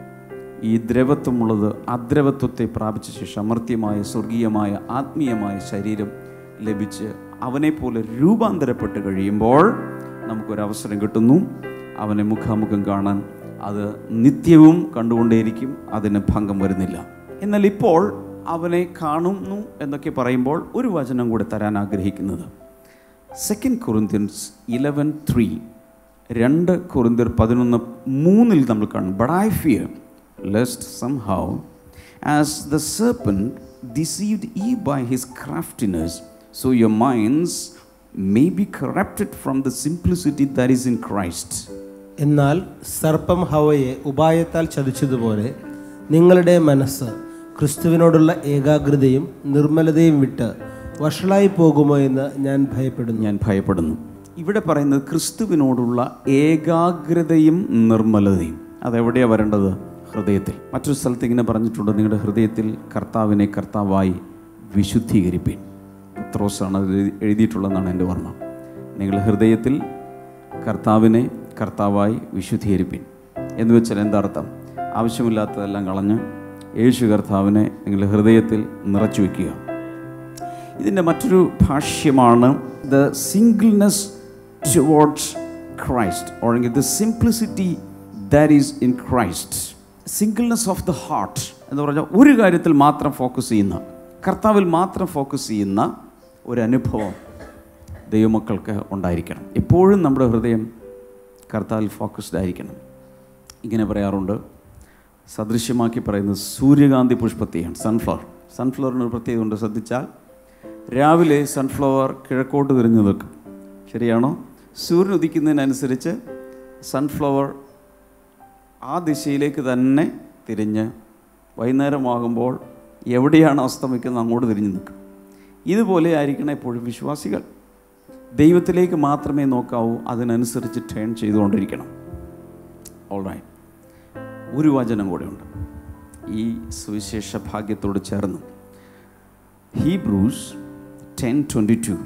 C: ഈ ദ്രവത്വമുള്ളത് അദ്രവത്വത്തെ പ്രാപിച്ച ശേഷം അമർത്യമായ സ്വർഗീയമായ ആത്മീയമായ ശരീരം ലഭിച്ച് അവനെപ്പോലെ രൂപാന്തരപ്പെട്ട് കഴിയുമ്പോൾ നമുക്കൊരവസരം കിട്ടുന്നു അവനെ മുഖാമുഖം കാണാൻ അത് നിത്യവും കണ്ടുകൊണ്ടേയിരിക്കും അതിന് ഭംഗം വരുന്നില്ല എന്നാൽ ഇപ്പോൾ അവനെ കാണുന്നു എന്നൊക്കെ പറയുമ്പോൾ ഒരു വചനം കൂടെ തരാൻ ആഗ്രഹിക്കുന്നത് സെക്കൻഡ് കൊറിന്ത്യൻസ് ഇലവൻ ത്രീ രണ്ട് കൊറിന്ത്യർ പതിനൊന്ന് മൂന്നിൽ നമ്മൾ കാണും but I fear lest somehow as the serpent deceived Eve by his craftiness so your minds may be corrupted from the simplicity that is in Christ
D: എന്നാൽ സർപ്പം ഹവയെ ഉപായത്താൽ ചതിച്ചതുപോലെ നിങ്ങളുടെ മനസ്സ് ക്രിസ്തുവിനോടുള്ള ഏകാഗ്രതയും നിർമ്മലതയും വിട്ട് വഷളായി പോകുമോ എന്ന് ഞാൻ ഭയപ്പെടുന്നു
C: ഞാൻ ഭയപ്പെടുന്നു ഇവിടെ പറയുന്നത് ക്രിസ്തുവിനോടുള്ള ഏകാഗ്രതയും നിർമ്മലതയും അതെവിടെയാണ് വരേണ്ടത് ഹൃദയത്തിൽ മറ്റൊരു സ്ഥലത്ത് ഇങ്ങനെ പറഞ്ഞിട്ടുണ്ട് നിങ്ങളുടെ ഹൃദയത്തിൽ കർത്താവിനെ കർത്താവായി വിശുദ്ധീകരിപ്പീൻ പത്രോസാണ് അത് എഴുതി- എഴുതിയിട്ടുള്ളതെന്നാണ് എൻ്റെ ഓർമ്മ നിങ്ങളുടെ ഹൃദയത്തിൽ കർത്താവിനെ കർത്താവായി വിശുദ്ധീകരിപ്പീൻ എന്ന് വെച്ചാൽ എന്താ അർത്ഥം ആവശ്യമില്ലാത്തതെല്ലാം കളഞ്ഞ് യേശു കർത്താവിനെ നിങ്ങളുടെ ഹൃദയത്തിൽ നിറച്ചു വയ്ക്കുക ഇതിൻ്റെ മറ്റൊരു ഭാഷ്യമാണ് ദ സിംഗിൾനെസ് ടുവേർഡ്സ് ക്രൈസ്റ്റ് അല്ലെങ്കിൽ the simplicity that is in Christ singleness of the heart എന്ന് പറഞ്ഞാൽ ഒരു കാര്യത്തിൽ മാത്രം ഫോക്കസ് ചെയ്യുന്ന കർത്താവിൽ മാത്രം ഫോക്കസ് ചെയ്യുന്ന ഒരു അനുഭവം ദൈവമക്കൾക്ക് ഉണ്ടായിരിക്കണം എപ്പോഴും നമ്മുടെ ഹൃദയം കർത്താവിൽ ഫോക്കസ്ഡ് ആയിരിക്കണം ഇങ്ങനെ പറയാറുണ്ട് സദൃശ്യമാക്കി പറയുന്നത് സൂര്യകാന്തി പുഷ്പത്തെയാണ് സൺഫ്ലവർ സൺഫ്ലവറിന് ഒരു പ്രത്യേകത ഉണ്ട് ശ്രദ്ധിച്ചാൽ രാവിലെ സൺഫ്ലവർ കിഴക്കോട്ട് തിരിഞ്ഞു നിൽക്കും ശരിയാണോ സൂര്യൻ ഉദിക്കുന്നതിനനുസരിച്ച് സൺഫ്ലവർ ആ ദിശയിലേക്ക് തന്നെ തിരിഞ്ഞ് വൈകുന്നേരമാകുമ്പോൾ എവിടെയാണ് അസ്തമിക്കുന്നത് അങ്ങോട്ട് തിരിഞ്ഞു നിൽക്കും ഇതുപോലെ ആയിരിക്കണം എപ്പോഴും വിശ്വാസികൾ ദൈവത്തിലേക്ക് മാത്രമേ നോക്കാവൂ അതിനനുസരിച്ച് ടേൺ ചെയ്തുകൊണ്ടിരിക്കണം ഓൾ റൈറ്റ് ഒരു വചനം കൂടെയുണ്ട് ഈ സുവിശേഷ ഭാഗ്യത്തോട് ചേർന്ന് ഹീബ്രൂസ് ടെൻ ട്വൻറ്റി ടു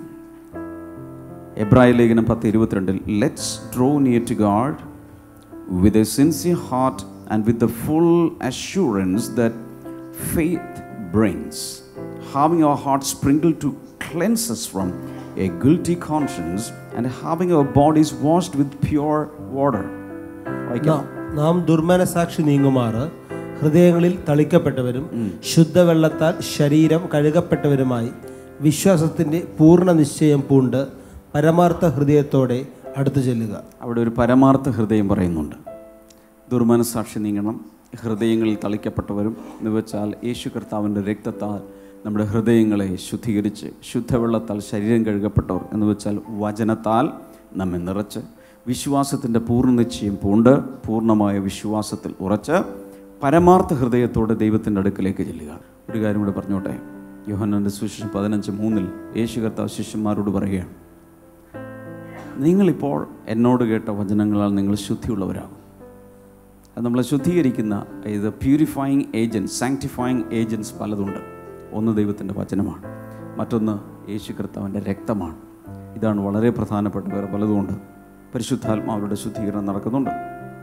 C: എബ്രായ ലേഖനം പത്ത് ഇരുപത്തിരണ്ടിൽ let's draw near to God with a sincere heart and with a full assurance that faith brings having our heart sprinkle to cleanses from a guilty conscience and having our bodies washed with pure water
D: നാം- നാം ദുർമനസാക്ഷി നീങ്ങുമാറ് ഹൃദയങ്ങളിൽ തളിക്കപ്പെട്ടവരും ശുദ്ധവെള്ളത്താൽ ശരീരം കഴുകപ്പെട്ടവരുമായി വിശ്വാസത്തിന്റെ പൂർണ്ണ നിശ്ചയം പൂണ്ട് പരമാർത്ഥ ഹൃദയത്തോടെ അടുത്തു ചെല്ലുക
C: അവിടെ ഒരു പരമാർത്ഥ ഹൃദയം പറയുന്നുണ്ട് ദുർമനസാക്ഷി നീങ്ങണം ഹൃദയങ്ങളിൽ തളിക്കപ്പെട്ടവരും എന്ന് വെച്ചാൽ യേശു കർത്താവിൻ്റെ രക്തത്താൽ നമ്മുടെ ഹൃദയങ്ങളെ ശുദ്ധീകരിച്ച് ശുദ്ധവെള്ളത്താൽ ശരീരം കഴുകപ്പെട്ടവർ എന്ന് വെച്ചാൽ വചനത്താൽ നമ്മെ നിറച്ച് വിശ്വാസത്തിൻ്റെ പൂർണ്ണ നിശ്ചയം പൂണ്ട് പൂർണ്ണമായ വിശ്വാസത്തിൽ ഉറച്ച് പരമാർത്ഥ ഹൃദയത്തോടെ ദൈവത്തിൻ്റെ അടുക്കലേക്ക് ചെല്ലുക ഒരു കാര്യം കൂടെ പറഞ്ഞോട്ടെ യോഹന്നാൻ്റെ സുശേഷം പതിനഞ്ച് മൂന്നിൽ യേശു കർത്താവ് ശിഷ്യന്മാരോട് പറയുകയാണ് നിങ്ങളിപ്പോൾ എന്നോട് കേട്ട വചനങ്ങളാൽ നിങ്ങൾ ശുദ്ധിയുള്ളവരാകും അത് നമ്മളെ ശുദ്ധീകരിക്കുന്ന ഇത് പ്യൂരിഫൈങ് ഏജൻസ് സാങ്ക്ടിഫൈങ് ഏജൻസ് പലതുണ്ട് ഒന്ന് ദൈവത്തിൻ്റെ വചനമാണ് മറ്റൊന്ന് യേശു കർത്താവിൻ്റെ രക്തമാണ് ഇതാണ് വളരെ പ്രധാനപ്പെട്ട വേറെ പലതുമുണ്ട് പരിശുദ്ധാത്മാവരുടെ ശുദ്ധീകരണം നടക്കുന്നുണ്ട്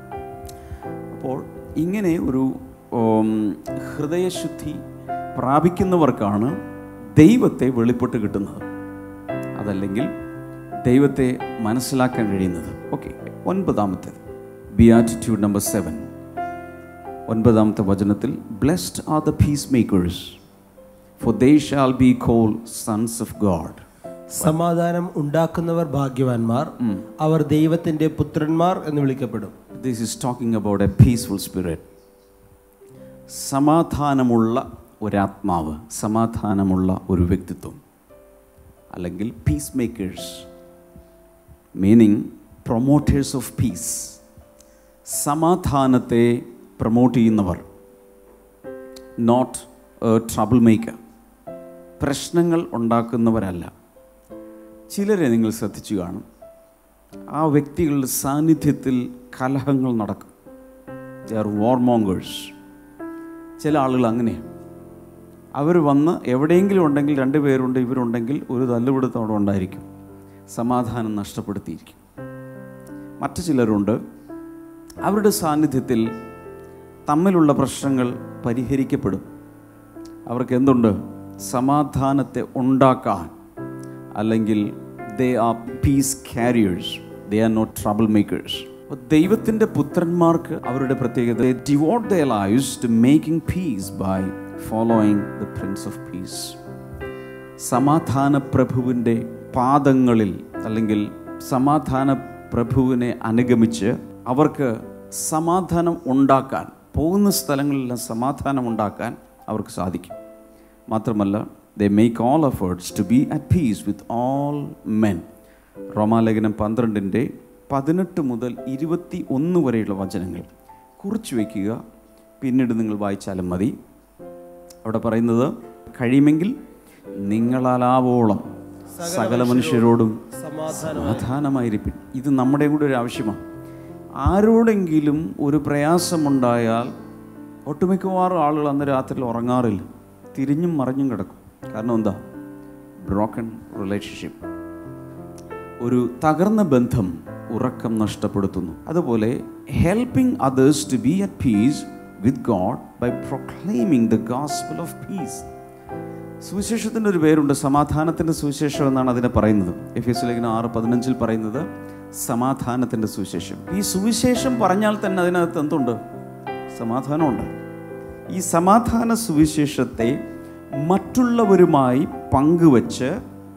C: അപ്പോൾ ഇങ്ങനെ ഒരു ഉം, ഹൃദയശുദ്ധി പ്രാപിക്കുന്നവർക്കാണ് ദൈവത്തെ വെളിപ്പെട്ട് കിട്ടുന്നത് അതല്ലെങ്കിൽ ദൈവത്തെ മനസ്സിലാക്കാൻ കഴിയുന്നത് ഓക്കെ ഒൻപതാമത്തേത് ബിയാറ്റിറ്റ്യൂഡ് നമ്പർ സെവൻ ഒൻപതാമത്തെ വചനത്തിൽ blessed are the peace makers for they shall be call sons of God
D: സമാധാനം ഉണ്ടാക്കുന്നവർ ഭാഗ്യവാന്മാർ അവർ ദൈവത്തിന്റെ പുത്രന്മാർ എന്ന് വിളിക്കപ്പെടും
C: this is talking about a peaceful spirit സമാധാനമുള്ള ഒരാത്മാവ് സമാധാനമുള്ള ഒരു വ്യക്തിത്വം അല്ലെങ്കിൽ peace makers meaning promoters of peace സമാധാനത്തെ പ്രൊമോട്ട് ചെയ്യുന്നവർ നോട്ട് എ ട്രബിൾ മേക്കർ പ്രശ്നങ്ങൾ ഉണ്ടാക്കുന്നവരല്ല ചിലരെ നിങ്ങൾ ശ്രദ്ധിച്ചു കാണും ആ വ്യക്തികളുടെ സാന്നിധ്യത്തിൽ കലഹങ്ങൾ നടക്കും ദേ ആർ വാർമോങ്കേഴ്സ് ചില ആളുകൾ അങ്ങനെയാണ് അവർ വന്ന് എവിടെയെങ്കിലും ഉണ്ടെങ്കിൽ രണ്ട് പേരുണ്ട് ഇവരുണ്ടെങ്കിൽ ഒരു തല്ലുപിടുത്തം അവിടെ ഉണ്ടായിരിക്കും സമാധാനം നഷ്ടപ്പെടുത്തിയിരിക്കും മറ്റു ചിലരുണ്ട് അവരുടെ സാന്നിധ്യത്തിൽ തമ്മിലുള്ള പ്രശ്നങ്ങൾ പരിഹരിക്കപ്പെടും അവർക്ക് എന്തുണ്ട് സമാധാനത്തെ ഉണ്ടാക്കാൻ അല്ലെങ്കിൽ they are peace carriers they are not trouble makers ദൈവത്തിൻ്റെ പുത്രന്മാർക്ക് അവരുടെ പ്രത്യേകത devote the lives to making peace by following the prince of peace സമാധാന പ്രഭുവിൻ്റെ പാദങ്ങളിൽ അല്ലെങ്കിൽ സമാധാന പ്രഭുവിനെ അനുഗമിച്ച് അവർക്ക് സമാധാനം ഉണ്ടാക്കാൻ പോകുന്ന സ്ഥലങ്ങളിലെല്ലാം സമാധാനം ഉണ്ടാക്കാൻ അവർക്ക് സാധിക്കും മാത്രമല്ല they make all efforts to be at peace with all men റോമാലേഖനം പന്ത്രണ്ടിൻ്റെ പതിനെട്ട് മുതൽ ഇരുപത്തി ഒന്ന് വരെയുള്ള വചനങ്ങൾ കുറിച്ച് വയ്ക്കുക പിന്നീട് നിങ്ങൾ വായിച്ചാലും മതി അവിടെ പറയുന്നത് കഴിയുമെങ്കിൽ നിങ്ങളാലാവോളം സകല മനുഷ്യരോടും സമാധാനമായിരിക്കും ഇത് നമ്മുടെ കൂടെ ഒരു ആവശ്യമാണ് ആരോടെങ്കിലും ഒരു പ്രയാസമുണ്ടായാൽ ഒട്ടുമിക്കവാറും ആളുകൾ അന്ന് രാത്രിയിൽ ഉറങ്ങാറില്ല തിരിഞ്ഞും മറിഞ്ഞും കിടക്കും കാരണം എന്താ ബ്രോക്കൺ റിലേഷൻഷിപ്പ് ഒരു തകർന്ന ബന്ധം ഉറക്കം നഷ്ടപ്പെടുത്തുന്നു അതുപോലെ helping others to be at peace with God by proclaiming the gospel of peace സുവിശേഷത്തിൻ്റെ ഒരു പേരുണ്ട് സമാധാനത്തിൻ്റെ സുവിശേഷം എന്നാണ് അതിനെ പറയുന്നത് എഫ് എസ് ലേഖനം ആറ് പതിനഞ്ചിൽ പറയുന്നത് സമാധാനത്തിൻ്റെ സുവിശേഷം ഈ സുവിശേഷം പറഞ്ഞാൽ തന്നെ അതിനകത്ത് എന്തുണ്ട് സമാധാനമുണ്ട് ഈ സമാധാന സുവിശേഷത്തെ മറ്റുള്ളവരുമായി പങ്കുവച്ച്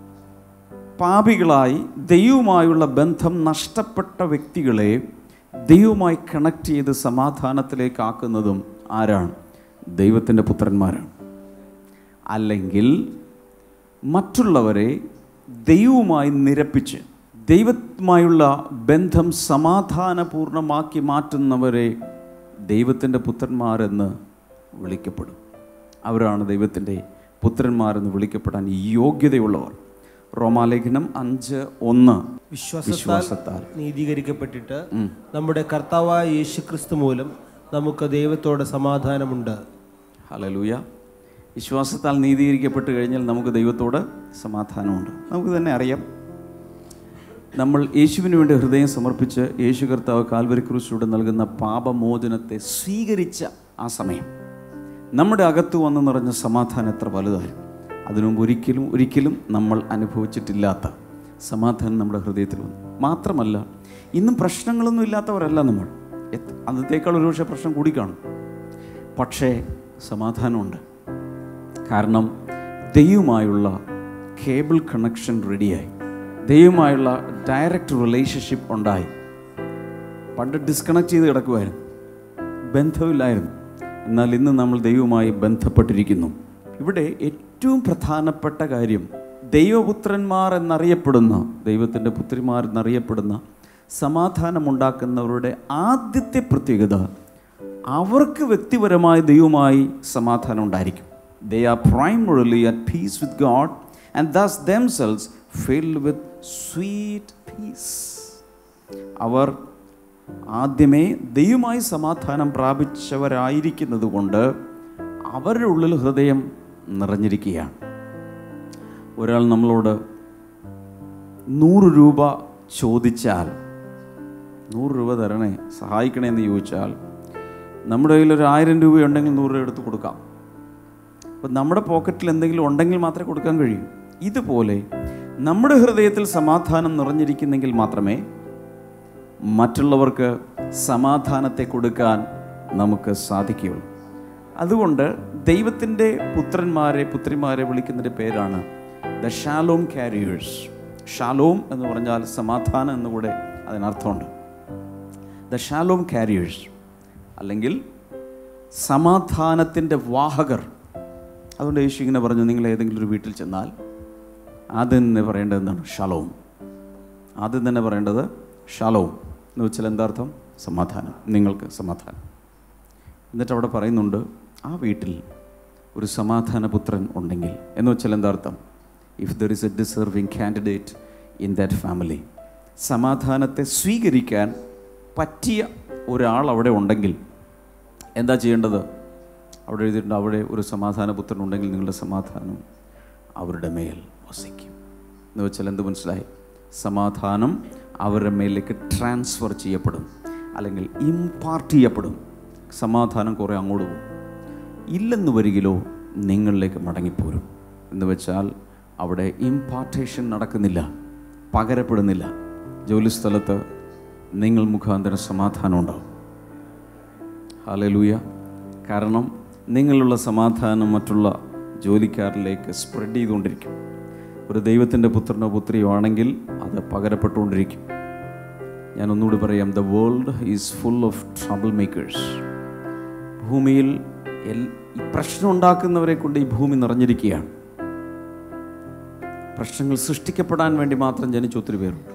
C: പാപികളായി ദൈവവുമായുള്ള ബന്ധം നഷ്ടപ്പെട്ട വ്യക്തികളെ ദൈവവുമായി കണക്ട് ചെയ്ത് സമാധാനത്തിലേക്ക് ആക്കുന്നതും ആരാണ് ദൈവത്തിൻ്റെ പുത്രന്മാരാണ് അല്ലെങ്കിൽ മറ്റുള്ളവരെ ദൈവവുമായി നിരപ്പിച്ച് ദൈവവുമായുള്ള ബന്ധം സമാധാനപൂർണമാക്കി മാറ്റുന്നവരെ ദൈവത്തിൻ്റെ പുത്രന്മാരെന്ന് വിളിക്കപ്പെടും അവരാണ് ദൈവത്തിൻ്റെ പുത്രന്മാരെന്ന് വിളിക്കപ്പെടാൻ യോഗ്യതയുള്ളവർ റോമാലേഖനം അഞ്ച് ഒന്ന്
D: വിശ്വാസത്താൽ
C: വിശ്വാസത്താൽ
D: നീതീകരിക്കപ്പെട്ടിട്ട് നമ്മുടെ കർത്താവായ യേശു ക്രിസ്തു മൂലം നമുക്ക് ദൈവത്തോട് സമാധാനമുണ്ട്
C: ഹലലൂയ വിശ്വാസത്താൽ നീതീകരിക്കപ്പെട്ട് കഴിഞ്ഞാൽ നമുക്ക് ദൈവത്തോട് സമാധാനമുണ്ട് നമുക്ക് തന്നെ അറിയാം നമ്മൾ യേശുവിന് വേണ്ടി ഹൃദയം സമർപ്പിച്ച് യേശു കർത്താവ് കാൽവരി ക്രൂശിലൂടെ നൽകുന്ന പാപമോചനത്തെ സ്വീകരിച്ച ആ സമയം നമ്മുടെ അകത്ത് വന്ന് നിറഞ്ഞ സമാധാനം എത്ര വലുതായിരുന്നു അതിനു മുമ്പ് ഒരിക്കലും ഒരിക്കലും നമ്മൾ അനുഭവിച്ചിട്ടില്ലാത്ത സമാധാനം നമ്മുടെ ഹൃദയത്തിൽ വന്നു മാത്രമല്ല ഇന്നും പ്രശ്നങ്ങളൊന്നും ഇല്ലാത്തവരല്ല നമ്മൾ എത്ര- അന്നത്തേക്കാൾ ഒരു പക്ഷേ പ്രശ്നം കൂടി കാണും പക്ഷേ സമാധാനമുണ്ട് കാരണം ദൈവമായുള്ള കേബിൾ കണക്ഷൻ റെഡിയായി ദൈവമായുള്ള ഡയറക്റ്റ് റിലേഷൻഷിപ്പ് ഉണ്ടായി പണ്ട് ഡിസ്കണക്ട് ചെയ്ത് കിടക്കുമായിരുന്നു ബന്ധമില്ലായിരുന്നു എന്നാൽ ഇന്ന് നമ്മൾ ദൈവവുമായി ബന്ധപ്പെട്ടിരിക്കുന്നു ഇവിടെ ഏറ്റവും പ്രധാനപ്പെട്ട കാര്യം ദൈവപുത്രന്മാർ എന്നറിയപ്പെടുന്ന ദൈവത്തിൻ്റെ പുത്രിമാർ എന്നറിയപ്പെടുന്ന സമാധാനമുണ്ടാക്കുന്നവരുടെ ആദ്യത്തെ പ്രത്യേകത അവർക്ക് വ്യക്തിപരമായ ദൈവവുമായി സമാധാനം ഉണ്ടായിരിക്കും they are primarily at peace with God and thus themselves filled with sweet peace അവർ ആദ്യമേ ദൈവമായി സമാധാനം പ്രാപിച്ചവരായിരിക്കുന്നത് കൊണ്ട് അവരുടെ ഉള്ളിൽ ഹൃദയം നിറഞ്ഞിരിക്കുകയാണ് ഒരാൾ നമ്മളോട് നൂറ് രൂപ ചോദിച്ചാൽ നൂറ് രൂപ തരണേ സഹായിക്കണേ എന്ന് ചോദിച്ചാൽ നമ്മുടെ കയ്യിൽ ഒരു ആയിരം രൂപയുണ്ടെങ്കിൽ നൂറ് രൂപ എടുത്ത് കൊടുക്കാം അപ്പം നമ്മുടെ പോക്കറ്റിൽ എന്തെങ്കിലും ഉണ്ടെങ്കിൽ മാത്രമേ കൊടുക്കാൻ കഴിയൂ ഇതുപോലെ നമ്മുടെ ഹൃദയത്തിൽ സമാധാനം നിറഞ്ഞിരിക്കുന്നെങ്കിൽ മാത്രമേ മറ്റുള്ളവർക്ക് സമാധാനത്തെ കൊടുക്കാൻ നമുക്ക് സാധിക്കുകയുള്ളൂ അതുകൊണ്ട് ദൈവത്തിൻ്റെ പുത്രന്മാരെ പുത്രിമാരെ വിളിക്കുന്നതിൻ്റെ പേരാണ് ദ ഷാലോം കാരിയേഴ്സ് ഷാലോം എന്ന് പറഞ്ഞാൽ സമാധാനം എന്നുകൂടെ അതിനർത്ഥമുണ്ട് ദ ഷാലോം കാരിയേഴ്സ് അല്ലെങ്കിൽ സമാധാനത്തിൻ്റെ വാഹകർ അതുകൊണ്ട് യേശു ഇങ്ങനെ പറഞ്ഞു നിങ്ങൾ ഏതെങ്കിലും ഒരു വീട്ടിൽ ചെന്നാൽ ആദ്യം തന്നെ പറയേണ്ടത് എന്താണ് ഷലോം ആദ്യം തന്നെ പറയേണ്ടത് ഷലോം എന്ന് വെച്ചാൽ എന്താർത്ഥം സമാധാനം നിങ്ങൾക്ക് സമാധാനം എന്നിട്ട് അവിടെ പറയുന്നുണ്ട് ആ വീട്ടിൽ ഒരു സമാധാനപുത്രൻ ഉണ്ടെങ്കിൽ എന്ന് വെച്ചാൽ എന്താർത്ഥം if there is a deserving candidate in that family സമാധാനത്തെ സ്വീകരിക്കാൻ പറ്റിയ ഒരാൾ അവിടെ ഉണ്ടെങ്കിൽ എന്താ ചെയ്യേണ്ടത് അവിടെ എഴുതിയിട്ടുണ്ട് അവിടെ ഒരു സമാധാനപുത്രൻ ഉണ്ടെങ്കിൽ നിങ്ങളുടെ സമാധാനം അവരുടെ മേൽ വസിക്കും എന്ന് വെച്ചാൽ എന്ത് മനസ്സിലായി സമാധാനം അവരുടെ മേലേക്ക് ട്രാൻസ്ഫർ ചെയ്യപ്പെടും അല്ലെങ്കിൽ ഇമ്പാർട്ട് ചെയ്യപ്പെടും സമാധാനം കുറേ അങ്ങോട്ട് പോകും ഇല്ലെന്ന് വരികിലോ നിങ്ങളിലേക്ക് മടങ്ങിപ്പോരും എന്ന് വെച്ചാൽ അവിടെ ഇമ്പാർട്ടേഷൻ നടക്കുന്നില്ല പകരപ്പെടുന്നില്ല ജോലിസ്ഥലത്ത് നിങ്ങൾ മുഖാന്തരം സമാധാനം ഉണ്ടാവും ഹാലലൂയ കാരണം നിങ്ങളുള്ള സമാധാനം മറ്റുള്ള ജോലിക്കാരിലേക്ക് സ്പ്രെഡ് ചെയ്തുകൊണ്ടിരിക്കും ഒരു ദൈവത്തിൻ്റെ പുത്രനോ പുത്രിയോ ആണെങ്കിൽ അത് പകരപ്പെട്ടുകൊണ്ടിരിക്കും ഞാൻ ഒന്നുകൂടി പറയാം the world is full of trouble makers ഭൂമിയിൽ എൽ ഈ പ്രശ്നം ഉണ്ടാക്കുന്നവരെ കൊണ്ട് ഈ ഭൂമി നിറഞ്ഞിരിക്കുകയാണ് പ്രശ്നങ്ങൾ സൃഷ്ടിക്കപ്പെടാൻ വേണ്ടി മാത്രം ജനിച്ച ഒത്തിരി പേരുണ്ട്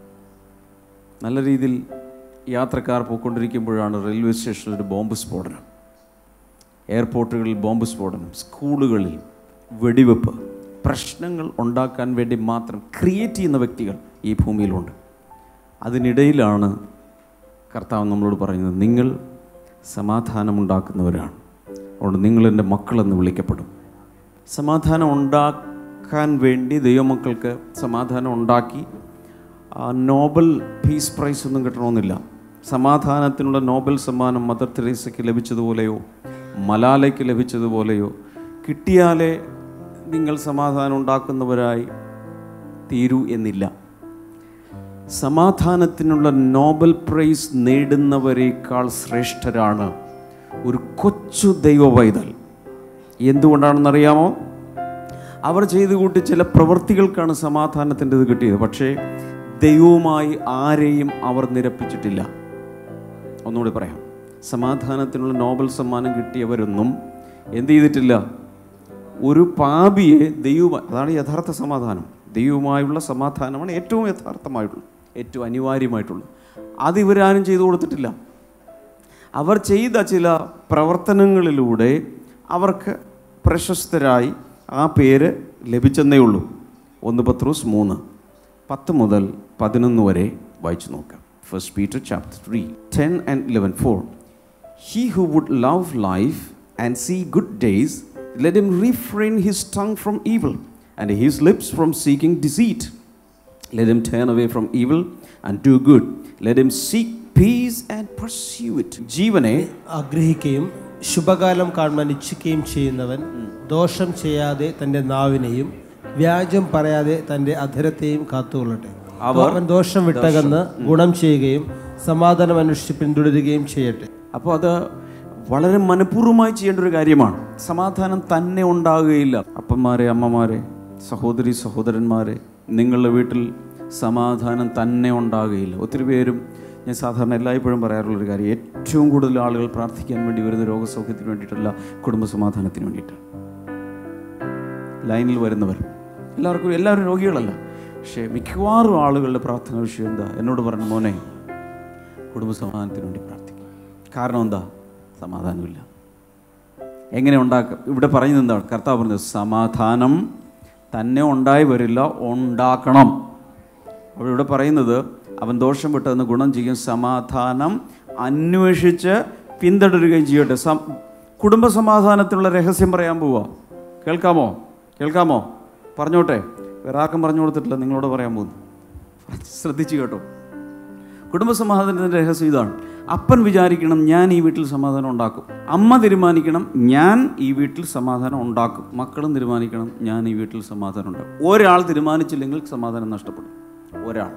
C: നല്ല രീതിയിൽ യാത്രക്കാർ പോയിക്കൊണ്ടിരിക്കുമ്പോഴാണ് റെയിൽവേ സ്റ്റേഷനിൽ ഒരു ബോംബ് സ്ഫോടനം എയർപോർട്ടുകളിൽ ബോംബ് സ്ഫോടനം സ്കൂളുകളിൽ വെടിവെപ്പ് പ്രശ്നങ്ങൾ ഉണ്ടാക്കാൻ വേണ്ടി മാത്രം ക്രിയേറ്റ് ചെയ്യുന്ന വ്യക്തികൾ ഈ ഭൂമിയിലുണ്ട് അതിനിടയിലാണ് കർത്താവ് നമ്മളോട് പറയുന്നത് നിങ്ങൾ സമാധാനമുണ്ടാക്കുന്നവരാണ് അതുകൊണ്ട് നിങ്ങൾ എൻ്റെ മക്കളെന്ന് വിളിക്കപ്പെടും സമാധാനം ഉണ്ടാക്കാൻ വേണ്ടി ദൈവമക്കൾക്ക് സമാധാനം ഉണ്ടാക്കി ആ നോബൽ പീസ് പ്രൈസ് ഒന്നും കിട്ടണമെന്നില്ല സമാധാനത്തിനുള്ള നോബൽ സമ്മാനം മദർ തെരേസയ്ക്ക് ലഭിച്ചതുപോലെയോ മലാലയ്ക്ക് ലഭിച്ചതുപോലെയോ കിട്ടിയാലേ നിങ്ങൾ സമാധാനം ഉണ്ടാക്കുന്നവരായി തീരൂ എന്നില്ല സമാധാനത്തിനുള്ള നോബൽ പ്രൈസ് നേടുന്നവരെക്കാൾ ശ്രേഷ്ഠരാണ് ഒരു കൊച്ചു ദൈവ പൈതൽ എന്തുകൊണ്ടാണെന്നറിയാമോ അവർ ചെയ്തു കൂട്ടി ചില പ്രവൃത്തികൾക്കാണ് സമാധാനത്തിൻ്റെ ഇത് കിട്ടിയത് പക്ഷേ ദൈവവുമായി ആരെയും അവർ നിരപ്പിച്ചിട്ടില്ല ഒന്നുകൂടി പറയാം സമാധാനത്തിനുള്ള നോബൽ സമ്മാനം കിട്ടിയവരൊന്നും എന്ത് ചെയ്തിട്ടില്ല ഒരു പാപിയെ ദൈവ അതാണ് യഥാർത്ഥ സമാധാനം ദൈവവുമായുള്ള സമാധാനമാണ് ഏറ്റവും യഥാർത്ഥമായിട്ടുള്ളത് ഏറ്റവും അനിവാര്യമായിട്ടുള്ളത് അത് ഇവരാരും ചെയ്തു കൊടുത്തിട്ടില്ല അവർ ചെയ്ത ചില പ്രവർത്തനങ്ങളിലൂടെ അവർക്ക് പ്രശസ്തരായി ആ പേര് ലഭിച്ചെന്നേ ഉള്ളൂ ഒന്ന് പത്രോസ് മൂന്ന് പത്ത് മുതൽ പതിനൊന്ന് വരെ വായിച്ചു നോക്കാം first Peter chapter three ten and eleven for He who would love life and see good days, let him refrain his tongue from evil and his lips from seeking deceit. Let him turn away from evil and do good. Let him seek peace and pursue it. ജീവനെ
D: ആഗ്രഹിക്കുകയും ശുഭകാലം കാണുവാൻ ഇച്ഛിക്കുകയും ചെയ്യുന്നവൻ ദോഷം ചെയ്യാതെ തൻ്റെ നാവിനെയും വ്യാജം പറയാതെ തൻ്റെ അധരത്തെയും കാത്തുകൊള്ളട്ടെ
C: അവർ
D: അവൻ ദോഷം വിട്ടകന്ന് ഗുണം ചെയ്യുകയും സമാധാനം അന്വേഷിച്ച് പിന്തുടരുകയും ചെയ്യട്ടെ
C: അപ്പോൾ അത് വളരെ മനഃപൂർവ്വമായി ചെയ്യേണ്ട ഒരു കാര്യമാണ് സമാധാനം തന്നെ ഉണ്ടാകുകയില്ല അപ്പന്മാരെ അമ്മമാരെ സഹോദരി സഹോദരന്മാരെ നിങ്ങളുടെ വീട്ടിൽ സമാധാനം തന്നെ ഉണ്ടാകുകയില്ല ഒത്തിരി പേരും ഞാൻ സാധാരണ എല്ലായ്പ്പോഴും പറയാറുള്ളൊരു കാര്യം ഏറ്റവും കൂടുതൽ ആളുകൾ പ്രാർത്ഥിക്കാൻ വേണ്ടി വരുന്ന രോഗസൗഖ്യത്തിന് വേണ്ടിയിട്ടല്ല കുടുംബ സമാധാനത്തിന് വേണ്ടിയിട്ടാണ് ലൈനിൽ വരുന്നവർ എല്ലാവർക്കും എല്ലാവരും രോഗികളല്ല പക്ഷേ മിക്കവാറും ആളുകളുടെ പ്രാർത്ഥന വിഷയം എന്താ എന്നോട് പറഞ്ഞ മോനെ കുടുംബ സമാധാനത്തിന് വേണ്ടി പ്രാർത്ഥിക്കും കാരണം എന്താ സമാധാനമില്ല എങ്ങനെ ഉണ്ടാക്കും ഇവിടെ പറയുന്നത് എന്താണ് കർത്താവ് പറഞ്ഞത് സമാധാനം തന്നെ ഉണ്ടായി വരില്ല ഉണ്ടാക്കണം അപ്പോൾ ഇവിടെ പറയുന്നത് അവൻ ദോഷം വിട്ടതെന്ന് ഗുണം ചെയ്യും സമാധാനം അന്വേഷിച്ച് പിന്തുടരുകയും ചെയ്യട്ടെ സം കുടുംബ സമാധാനത്തിനുള്ള രഹസ്യം പറയാൻ പോവാ കേൾക്കാമോ കേൾക്കാമോ പറഞ്ഞോട്ടെ വേറെ ആർക്കും പറഞ്ഞു കൊടുത്തിട്ടില്ല നിങ്ങളോട് പറയാൻ പോകുന്നു ശ്രദ്ധിച്ചു കേട്ടോ കുടുംബസമാധാനത്തിൻ്റെ രഹസ്യം ഇതാണ് അപ്പൻ വിചാരിക്കണം ഞാൻ ഈ വീട്ടിൽ സമാധാനം ഉണ്ടാക്കും അമ്മ തീരുമാനിക്കണം ഞാൻ ഈ വീട്ടിൽ സമാധാനം ഉണ്ടാക്കും മക്കളും തീരുമാനിക്കണം ഞാൻ ഈ വീട്ടിൽ സമാധാനം ഉണ്ടാക്കും ഒരാൾ തീരുമാനിച്ചില്ലെങ്കിൽ സമാധാനം നഷ്ടപ്പെടും ഒരാൾ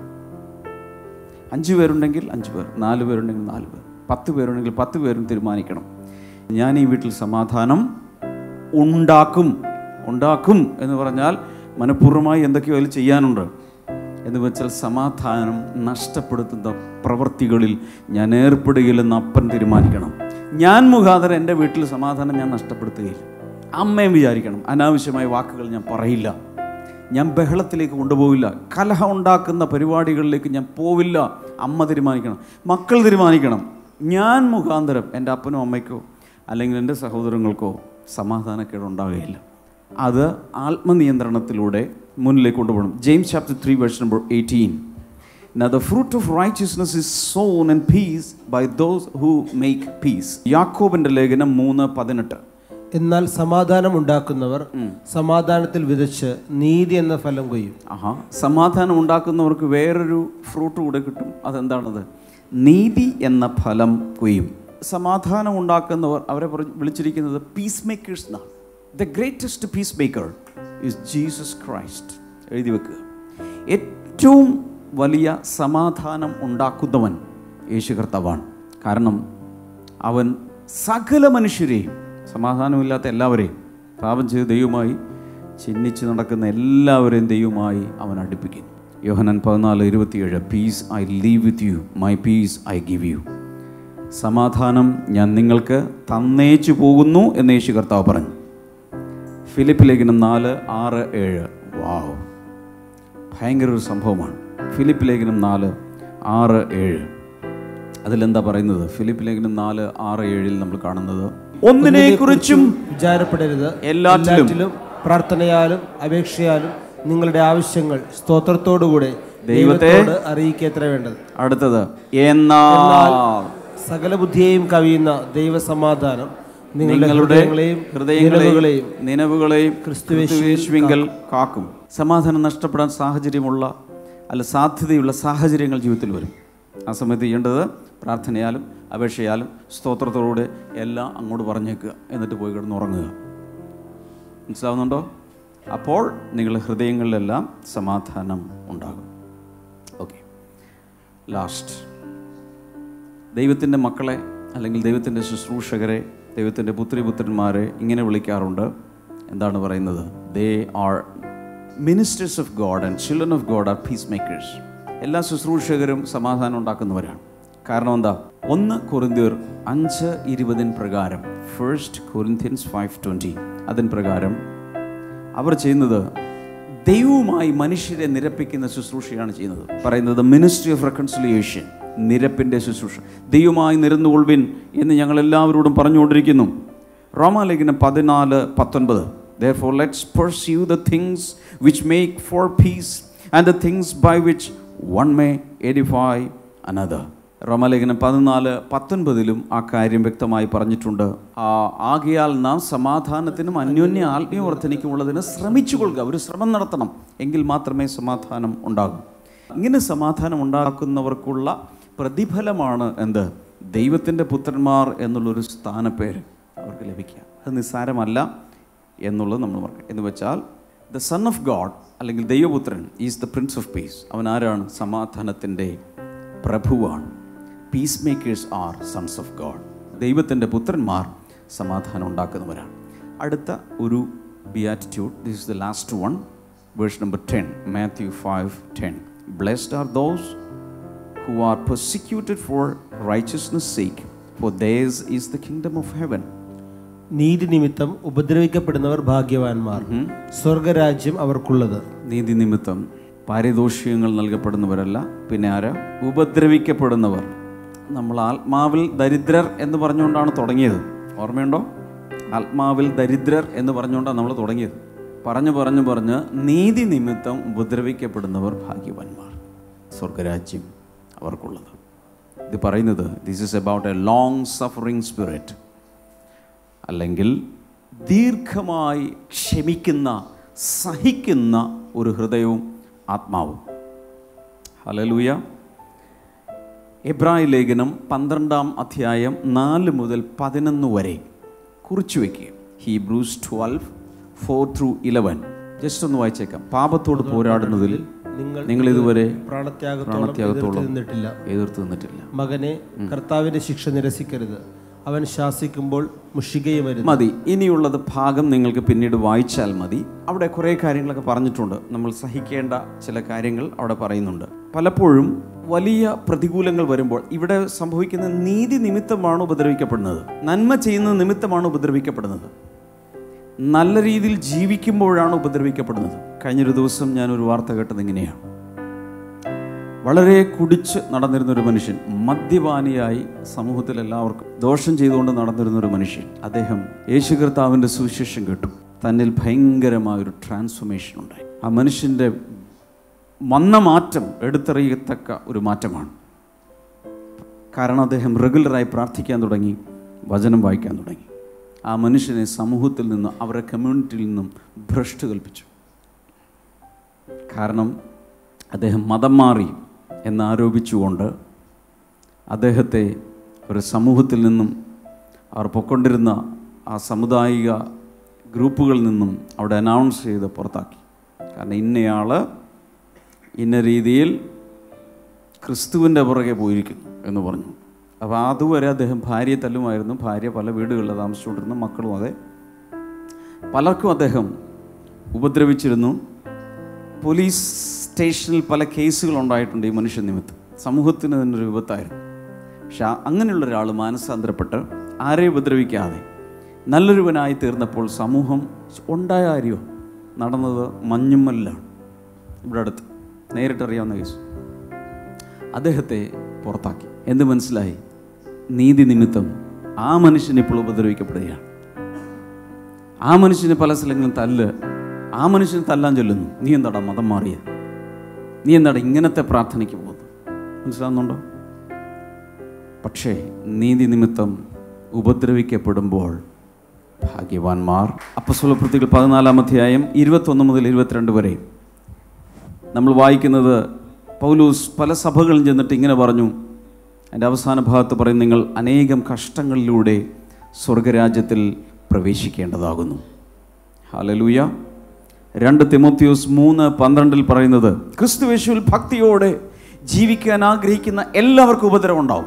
C: അഞ്ച് പേരുണ്ടെങ്കിൽ അഞ്ച് പേർ നാല് പേരുണ്ടെങ്കിൽ നാല് പേർ പത്ത് പേരുണ്ടെങ്കിൽ പത്ത് പേരും തീരുമാനിക്കണം ഞാൻ ഈ വീട്ടിൽ സമാധാനം ഉണ്ടാക്കും ഉണ്ടാക്കും എന്ന് പറഞ്ഞാൽ മനഃപൂർവ്വമായി എന്തൊക്കെയോ അതിൽ ചെയ്യാനുണ്ട് എന്ന് വെച്ചാൽ സമാധാനം നഷ്ടപ്പെടുത്തുന്ന പ്രവൃത്തികളിൽ ഞാൻ ഏർപ്പെടുകയില്ലെന്ന് അപ്പൻ തീരുമാനിക്കണം ഞാൻ മുഖാന്തരം എൻ്റെ വീട്ടിൽ സമാധാനം ഞാൻ നഷ്ടപ്പെടുത്തുകയില്ല അമ്മയും വിചാരിക്കണം അനാവശ്യമായ വാക്കുകൾ ഞാൻ പറയില്ല ഞാൻ ബഹളത്തിലേക്ക് കൊണ്ടുപോവില്ല കലഹം ഉണ്ടാക്കുന്ന പരിപാടികളിലേക്ക് ഞാൻ പോവില്ല അമ്മ തീരുമാനിക്കണം മക്കൾ തീരുമാനിക്കണം ഞാൻ മുഖാന്തരം എൻ്റെ അപ്പനോ അമ്മയ്ക്കോ അല്ലെങ്കിൽ എൻ്റെ സഹോദരങ്ങൾക്കോ സമാധാനക്കേട് ഉണ്ടാകുകയില്ല അത് ആത്മനിയന്ത്രണത്തിലൂടെ മുന്നിലേക്ക് കൊണ്ടുപോകണം James chapter three verse number eighteen Now the fruit of righteousness is sown in peace by those who make peace. യാക്കോബിന്റെ ലേഖനം മൂന്ന് പതിനെട്ട്
D: എന്നാൽ സമാധാനം ഉണ്ടാക്കുന്നവർ സമാധാനത്തിൽ വിതച്ച് നീതി എന്ന ഫലം കൊയ്യും
C: ആഹാ സമാധാനം ഉണ്ടാക്കുന്നവർക്ക് വേറൊരു ഫ്രൂട്ട് കൂടെ കിട്ടും അതെന്താണത് നീതി എന്ന ഫലം കൊയ്യും സമാധാനം ഉണ്ടാക്കുന്നവർ അവരെ പറഞ്ഞ് വിളിച്ചിരിക്കുന്നത് പീസ് മേക്കേഴ്സ് എന്നാണ് the greatest peace maker is Jesus Christ എഴുതി വെക്കുക ഏറ്റവും വലിയ സമാധാനം ഉണ്ടാക്കുന്നവൻ യേശു കർത്താവാണ് കാരണം അവൻ സകല മനുഷ്യരെയും സമാധാനമില്ലാത്ത എല്ലാവരെയും പാപം ചെയ്ത് ദൈവമായി ചിഹ്നിച്ച് നടക്കുന്ന എല്ലാവരെയും ദൈവമായി അവൻ അടുപ്പിക്കുന്നു യോഹനൻ പതിനാല് ഇരുപത്തിയേഴ് peace I leave with you my peace I give you സമാധാനം ഞാൻ നിങ്ങൾക്ക് തന്നേച്ചു പോകുന്നു എന്ന് യേശു കർത്താവ് പറഞ്ഞു ഫിലിപ്പ് ലേഖനം നാല് ആറ് ഏഴ് വാവ് ഭയങ്കര ഒരു സംഭവമാണ് ഫിലിപ്പ് ലേഖനം നാല് ആറ് ഏഴ് അതിലെന്താ പറയുന്നത് ഫിലിപ്പ് ലേഖനം നാല് ആറ് ഏഴിൽ നമ്മൾ കാണുന്നത് ഒന്നിനെ കുറിച്ചും
D: വിചാരപ്പെടരുത്
C: എല്ലാറ്റിലും
D: പ്രാർത്ഥനയാലും അപേക്ഷയാലും നിങ്ങളുടെ ആവശ്യങ്ങൾ സ്തോത്രത്തോടുകൂടെ
C: ദൈവത്തെ
D: ദൈവത്തോട് അറിയിക്കത്ര വേണ്ടത്
C: അടുത്തത് എന്നാൽ
D: സകല ബുദ്ധിയെയും കവിയുന്ന ദൈവസമാധാനം നിങ്ങളുടെ
C: നിങ്ങളുടെ
D: ഹൃദയങ്ങളെയും
C: ഹൃദയങ്ങളെയും
D: നിലവുകളെയും
C: നിലവുകളെയും
D: ക്രിസ്തുയേശുവിൽ
C: ക്രിസ്തുയേശുവിങ്കൽ കാക്കും സമാധാനം നഷ്ടപ്പെടാൻ സാഹചര്യമുള്ള അല്ല സാധ്യതയുള്ള സാഹചര്യങ്ങൾ ജീവിതത്തിൽ വരും ആ സമയത്ത് ചെയ്യേണ്ടത് പ്രാർത്ഥനയാലും അപേക്ഷയാലും സ്തോത്രത്തോടെ എല്ലാം അങ്ങോട്ട് പറഞ്ഞേക്കുക എന്നിട്ട് പോയി കിടന്ന് ഉറങ്ങുക മനസ്സിലാവുന്നുണ്ടോ അപ്പോൾ നിങ്ങളുടെ ഹൃദയങ്ങളിലെല്ലാം സമാധാനം ഉണ്ടാകും ഓക്കെ ലാസ്റ്റ് ദൈവത്തിൻ്റെ മക്കളെ അല്ലെങ്കിൽ ദൈവത്തിൻ്റെ ശുശ്രൂഷകരെ ദൈവത്തിൻ്റെ പുത്രിപുത്രന്മാരെ ഇങ്ങനെ വിളിക്കാറുണ്ട് എന്താണ് പറയുന്നത് they are ministers of God and children of God are peace makers എല്ലാ ശുശ്രൂഷകരും സമാധാനം ഉണ്ടാക്കുന്നവരാണ് കാരണം എന്താ ഒന്ന് കൊറിന്തിയർ അഞ്ച് ഇരുപതിന് പ്രകാരം ഫസ്റ്റ് കൊറിന്ത്യൻസ് ഫൈവ് ട്വൻറ്റി അതിന് പ്രകാരം അവർ ചെയ്യുന്നത് ദൈവവുമായി മനുഷ്യരെ നിരപ്പിക്കുന്ന ശുശ്രൂഷയാണ് ചെയ്യുന്നത് പറയുന്നത് മിനിസ്ട്രി ഓഫ് റെക്കൺസിലിയേഷൻ നിരപ്പിൻ്റെ ശുശ്രൂഷ ദൈവമായി നിരന്നുകൊള്ളുവിൻ എന്ന് ഞങ്ങൾ എല്ലാവരോടും പറഞ്ഞുകൊണ്ടിരിക്കുന്നു റോമാലേഖനം പതിനാല് പത്തൊൻപത് Therefore, let's pursue the things which make for peace and the things by which one may edify another. റോമലേഖനം പതിനാല് പത്തൊൻപതിലും ആ കാര്യം വ്യക്തമായി പറഞ്ഞിട്ടുണ്ട് ആ, ആകയാൽ നാം സമാധാനത്തിനും അന്യോന്യ ആത്മീയവർദ്ധനയ്ക്കുമുള്ളതിന് ശ്രമിച്ചു കൊള്ളുക ഒരു ശ്രമം നടത്തണം എങ്കിൽ മാത്രമേ സമാധാനം ഉണ്ടാകൂ ഇങ്ങനെ സമാധാനം ഉണ്ടാക്കുന്നവർക്കുള്ള പ്രതിഫലമാണ് എന്ത് ദൈവത്തിൻ്റെ പുത്രന്മാർ എന്നുള്ളൊരു സ്ഥാനപ്പേര് അവർക്ക് ലഭിക്കുക അത് നിസ്സാരമല്ല എന്നുള്ളത് നമ്മൾ പറയും എന്ന് വെച്ചാൽ ദ സൺ ഓഫ് ഗോഡ് അല്ലെങ്കിൽ ദൈവപുത്രൻ is the prince of peace അവൻ ആരാണ് സമാധാനത്തിൻ്റെ പ്രഭുവാണ് peace makers are sons of God ദൈവത്തിൻ്റെ പുത്രന്മാർ സമാധാനം ഉണ്ടാക്കുന്നവരാണ് അടുത്ത ഒരു beatitude this is the last one verse number ten Matthew five ten blessed are those who are persecuted for righteousness' sake, for theirs is the kingdom of heaven.
D: നീതി നിമിത്തം ഉപദ്രവിക്കപ്പെടുന്നവർ ഭാഗ്യവാന്മാർ സ്വർഗരാജ്യം അവർക്കുള്ളത്
C: നീതി നിമിത്തം പാരിതോഷികങ്ങൾ നൽകപ്പെടുന്നവരല്ല പിന്നെ ആരാ ഉപദ്രവിക്കപ്പെടുന്നവർ നമ്മൾ ആത്മാവിൽ ദരിദ്രർ എന്ന് പറഞ്ഞുകൊണ്ടാണ് തുടങ്ങിയത് ഓർമ്മയുണ്ടോ ആത്മാവിൽ ദരിദ്രർ എന്ന് പറഞ്ഞുകൊണ്ടാണ് നമ്മൾ തുടങ്ങിയത് പറഞ്ഞു പറഞ്ഞു പറഞ്ഞ് നീതി നിമിത്തം ഉപദ്രവിക്കപ്പെടുന്നവർ ഭാഗ്യവാന്മാർ സ്വർഗരാജ്യം അവർക്കുള്ളത് ഇത് പറയുന്നത് this is about a long suffering spirit അല്ലെങ്കിൽ ദീർഘമായി ക്ഷമിക്കുന്ന സഹിക്കുന്ന ഒരു ഹൃദയവും ആത്മാവും ഹലലൂയ എബ്രായ ലേഖനം പന്ത്രണ്ടാം അധ്യായം നാല് മുതൽ പതിനൊന്ന് വരെ കുറിച്ചു വയ്ക്കുക Hebrews twelve four through eleven just ഒന്ന് വായിച്ചേക്കാം പാപത്തോട് പോരാടുന്നതിൽ
D: നിങ്ങൾ
C: നിങ്ങൾ ഇതുവരെ
D: പ്രാണത്യാഗത്തോളം
C: പ്രാണത്യാഗത്തോളം
D: എതിർത്ത് നിന്നിട്ടില്ല
C: എതിർത്ത് നിന്നിട്ടില്ല
D: മകനെ കർത്താവിന്റെ ശിക്ഷ നിരസിക്കരുത് അവൻ ശാസിക്കുമ്പോൾ മുഷികയും വരുന്നു
C: മതി ഇനിയുള്ളത് ഭാഗം നിങ്ങൾക്ക് പിന്നീട് വായിച്ചാൽ മതി അവിടെ കുറേ കാര്യങ്ങളൊക്കെ പറഞ്ഞിട്ടുണ്ട് നമ്മൾ സഹിക്കേണ്ട ചില കാര്യങ്ങൾ അവിടെ പറയുന്നുണ്ട് പലപ്പോഴും വലിയ പ്രതികൂലങ്ങൾ വരുമ്പോൾ ഇവിടെ സംഭവിക്കുന്ന നീതി നിമിത്തമാണ് ഉപദ്രവിക്കപ്പെടുന്നത് നന്മ ചെയ്യുന്ന നിമിത്തമാണ് ഉപദ്രവിക്കപ്പെടുന്നത് നല്ല രീതിയിൽ ജീവിക്കുമ്പോഴാണ് ഉപദ്രവിക്കപ്പെടുന്നത് കഴിഞ്ഞൊരു ദിവസം ഞാൻ ഒരു വാർത്ത കേട്ടത് ഇങ്ങനെയാണ് വളരെ കുടിച്ച് നടന്നിരുന്ന ഒരു മനുഷ്യൻ മദ്യപാനിയായി സമൂഹത്തിൽ എല്ലാവർക്കും ദോഷം ചെയ്തുകൊണ്ട് നടന്നിരുന്ന ഒരു മനുഷ്യൻ അദ്ദേഹം യേശു കർത്താവിൻ്റെ സുവിശേഷം കേട്ടു തന്നിൽ ഭയങ്കരമായൊരു ട്രാൻസ്ഫോർമേഷൻ ഉണ്ടായി ആ മനുഷ്യൻ്റെ വന്ന മാറ്റം എടുത്തറിയത്തക്ക ഒരു മാറ്റമാണ് കാരണം അദ്ദേഹം റെഗുലറായി പ്രാർത്ഥിക്കാൻ തുടങ്ങി വചനം വായിക്കാൻ തുടങ്ങി ആ മനുഷ്യനെ സമൂഹത്തിൽ നിന്ന് അവരുടെ കമ്മ്യൂണിറ്റിയിൽ നിന്നും ഭ്രഷ്ട് കൽപ്പിച്ചു കാരണം അദ്ദേഹം മതം മാറി എന്നാരോപിച്ചുകൊണ്ട് അദ്ദേഹത്തെ ഒരു സമൂഹത്തിൽ നിന്നും അവർ പൊക്കൊണ്ടിരുന്ന ആ സാമുദായിക ഗ്രൂപ്പുകളിൽ നിന്നും അവിടെ അനൗൺസ് ചെയ്ത് പുറത്താക്കി കാരണം ഇന്നയാൾ ഇന്ന രീതിയിൽ ക്രിസ്തുവിൻ്റെ പുറകെ പോയിരിക്കുന്നു എന്ന് പറഞ്ഞു അപ്പോൾ അതുവരെ അദ്ദേഹം ഭാര്യയെ തല്ലുമായിരുന്നു ഭാര്യ പല വീടുകളിൽ താമസിച്ചുകൊണ്ടിരുന്നു മക്കളും അതെ പലർക്കും അദ്ദേഹം ഉപദ്രവിച്ചിരുന്നു പോലീസ് സ്റ്റേഷനിൽ പല കേസുകൾ ഉണ്ടായിട്ടുണ്ട് ഈ മനുഷ്യ നിമിത്തം സമൂഹത്തിന് തന്നെ ഒരു വിപത്തായിരുന്നു പക്ഷെ ആ- അങ്ങനെയുള്ള ഒരാൾ മാനസാന്തരപ്പെട്ട് ആരെയും ഉപദ്രവിക്കാതെ നല്ലൊരുവനായി തീർന്നപ്പോൾ സമൂഹം ഉണ്ടായ കാര്യമോ നടന്നത് മഞ്ഞുമ്മലിലാണ് ഇവിടെ അടുത്ത് നേരിട്ടറിയാവുന്ന കേസ് അദ്ദേഹത്തെ പുറത്താക്കി എന്ത് മനസ്സിലായി നീതി നിമിത്തം ആ മനുഷ്യൻ ഇപ്പോൾ ഉപദ്രവിക്കപ്പെടുകയാണ് ആ മനുഷ്യന് പല സ്ഥലങ്ങളിലും തല്ല് ആ മനുഷ്യന് തല്ലാൻ ചൊല്ലുന്നു നീ എന്താടാ മതം മാറിയ നീ എന്താടാ ഇങ്ങനത്തെ പ്രാർത്ഥനയ്ക്ക് പോകുന്നത് മനസ്സിലാവുന്നുണ്ടോ പക്ഷേ നീതി നിമിത്തം ഉപദ്രവിക്കപ്പെടുമ്പോൾ ഭാഗ്യവാന്മാർ അപ്പസ്വലപ്രതികൾ പതിനാലാം അധ്യായം ഇരുപത്തൊന്ന് മുതൽ ഇരുപത്തിരണ്ട് വരെ നമ്മൾ വായിക്കുന്നത് പൗലൂസ് പല സഭകളിൽ ചെന്നിട്ട് ഇങ്ങനെ പറഞ്ഞു അതിൻ്റെ അവസാന ഭാഗത്ത് പറയും നിങ്ങൾ അനേകം കഷ്ടങ്ങളിലൂടെ സ്വർഗരാജ്യത്തിൽ പ്രവേശിക്കേണ്ടതാകുന്നു ഹലലൂയ രണ്ട് തിമോത്യോസ് മൂന്ന് പന്ത്രണ്ടിൽ പറയുന്നത് ക്രിസ്തുവേശുവിൽ ഭക്തിയോടെ ജീവിക്കാൻ ആഗ്രഹിക്കുന്ന എല്ലാവർക്കും ഉപദ്രവം ഉണ്ടാവും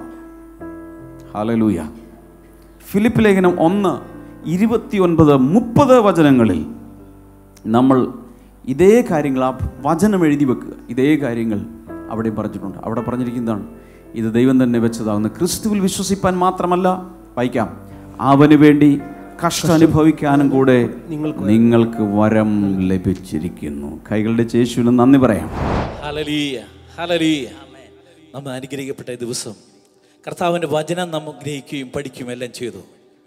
C: ഹലലൂയ ഫിലിപ്പ് ലേഖനം ഒന്ന് ഇരുപത്തിയൊൻപത് മുപ്പത് വചനങ്ങളിൽ നമ്മൾ ഇതേ കാര്യങ്ങൾ ആ വചനം എഴുതി വെക്കുക ഇതേ കാര്യങ്ങൾ അവിടെ പറഞ്ഞിട്ടുണ്ട് അവിടെ പറഞ്ഞിരിക്കുന്നതാണ് ഇത് ദൈവം തന്നെ വെച്ചതാകുന്ന ക്രിസ്തുവിൽ വിശ്വസിപ്പാൻ മാത്രമല്ല വായിക്കാം അവന് വേണ്ടി കഷ്ടം അനുഭവിക്കാനും കൂടെ നിങ്ങൾക്ക് വരം ലഭിച്ചിരിക്കുന്നു കൈകളുടെ ചേശുവിന് നന്ദി പറയാം
E: ഹലലീയ ഹലലീയ നമ്മൾ അനുഗ്രഹിക്കപ്പെട്ട ഈ ദിവസം കർത്താവിൻ്റെ വചനം നാം ഗ്രഹിക്കുകയും പഠിക്കുകയും എല്ലാം ചെയ്തു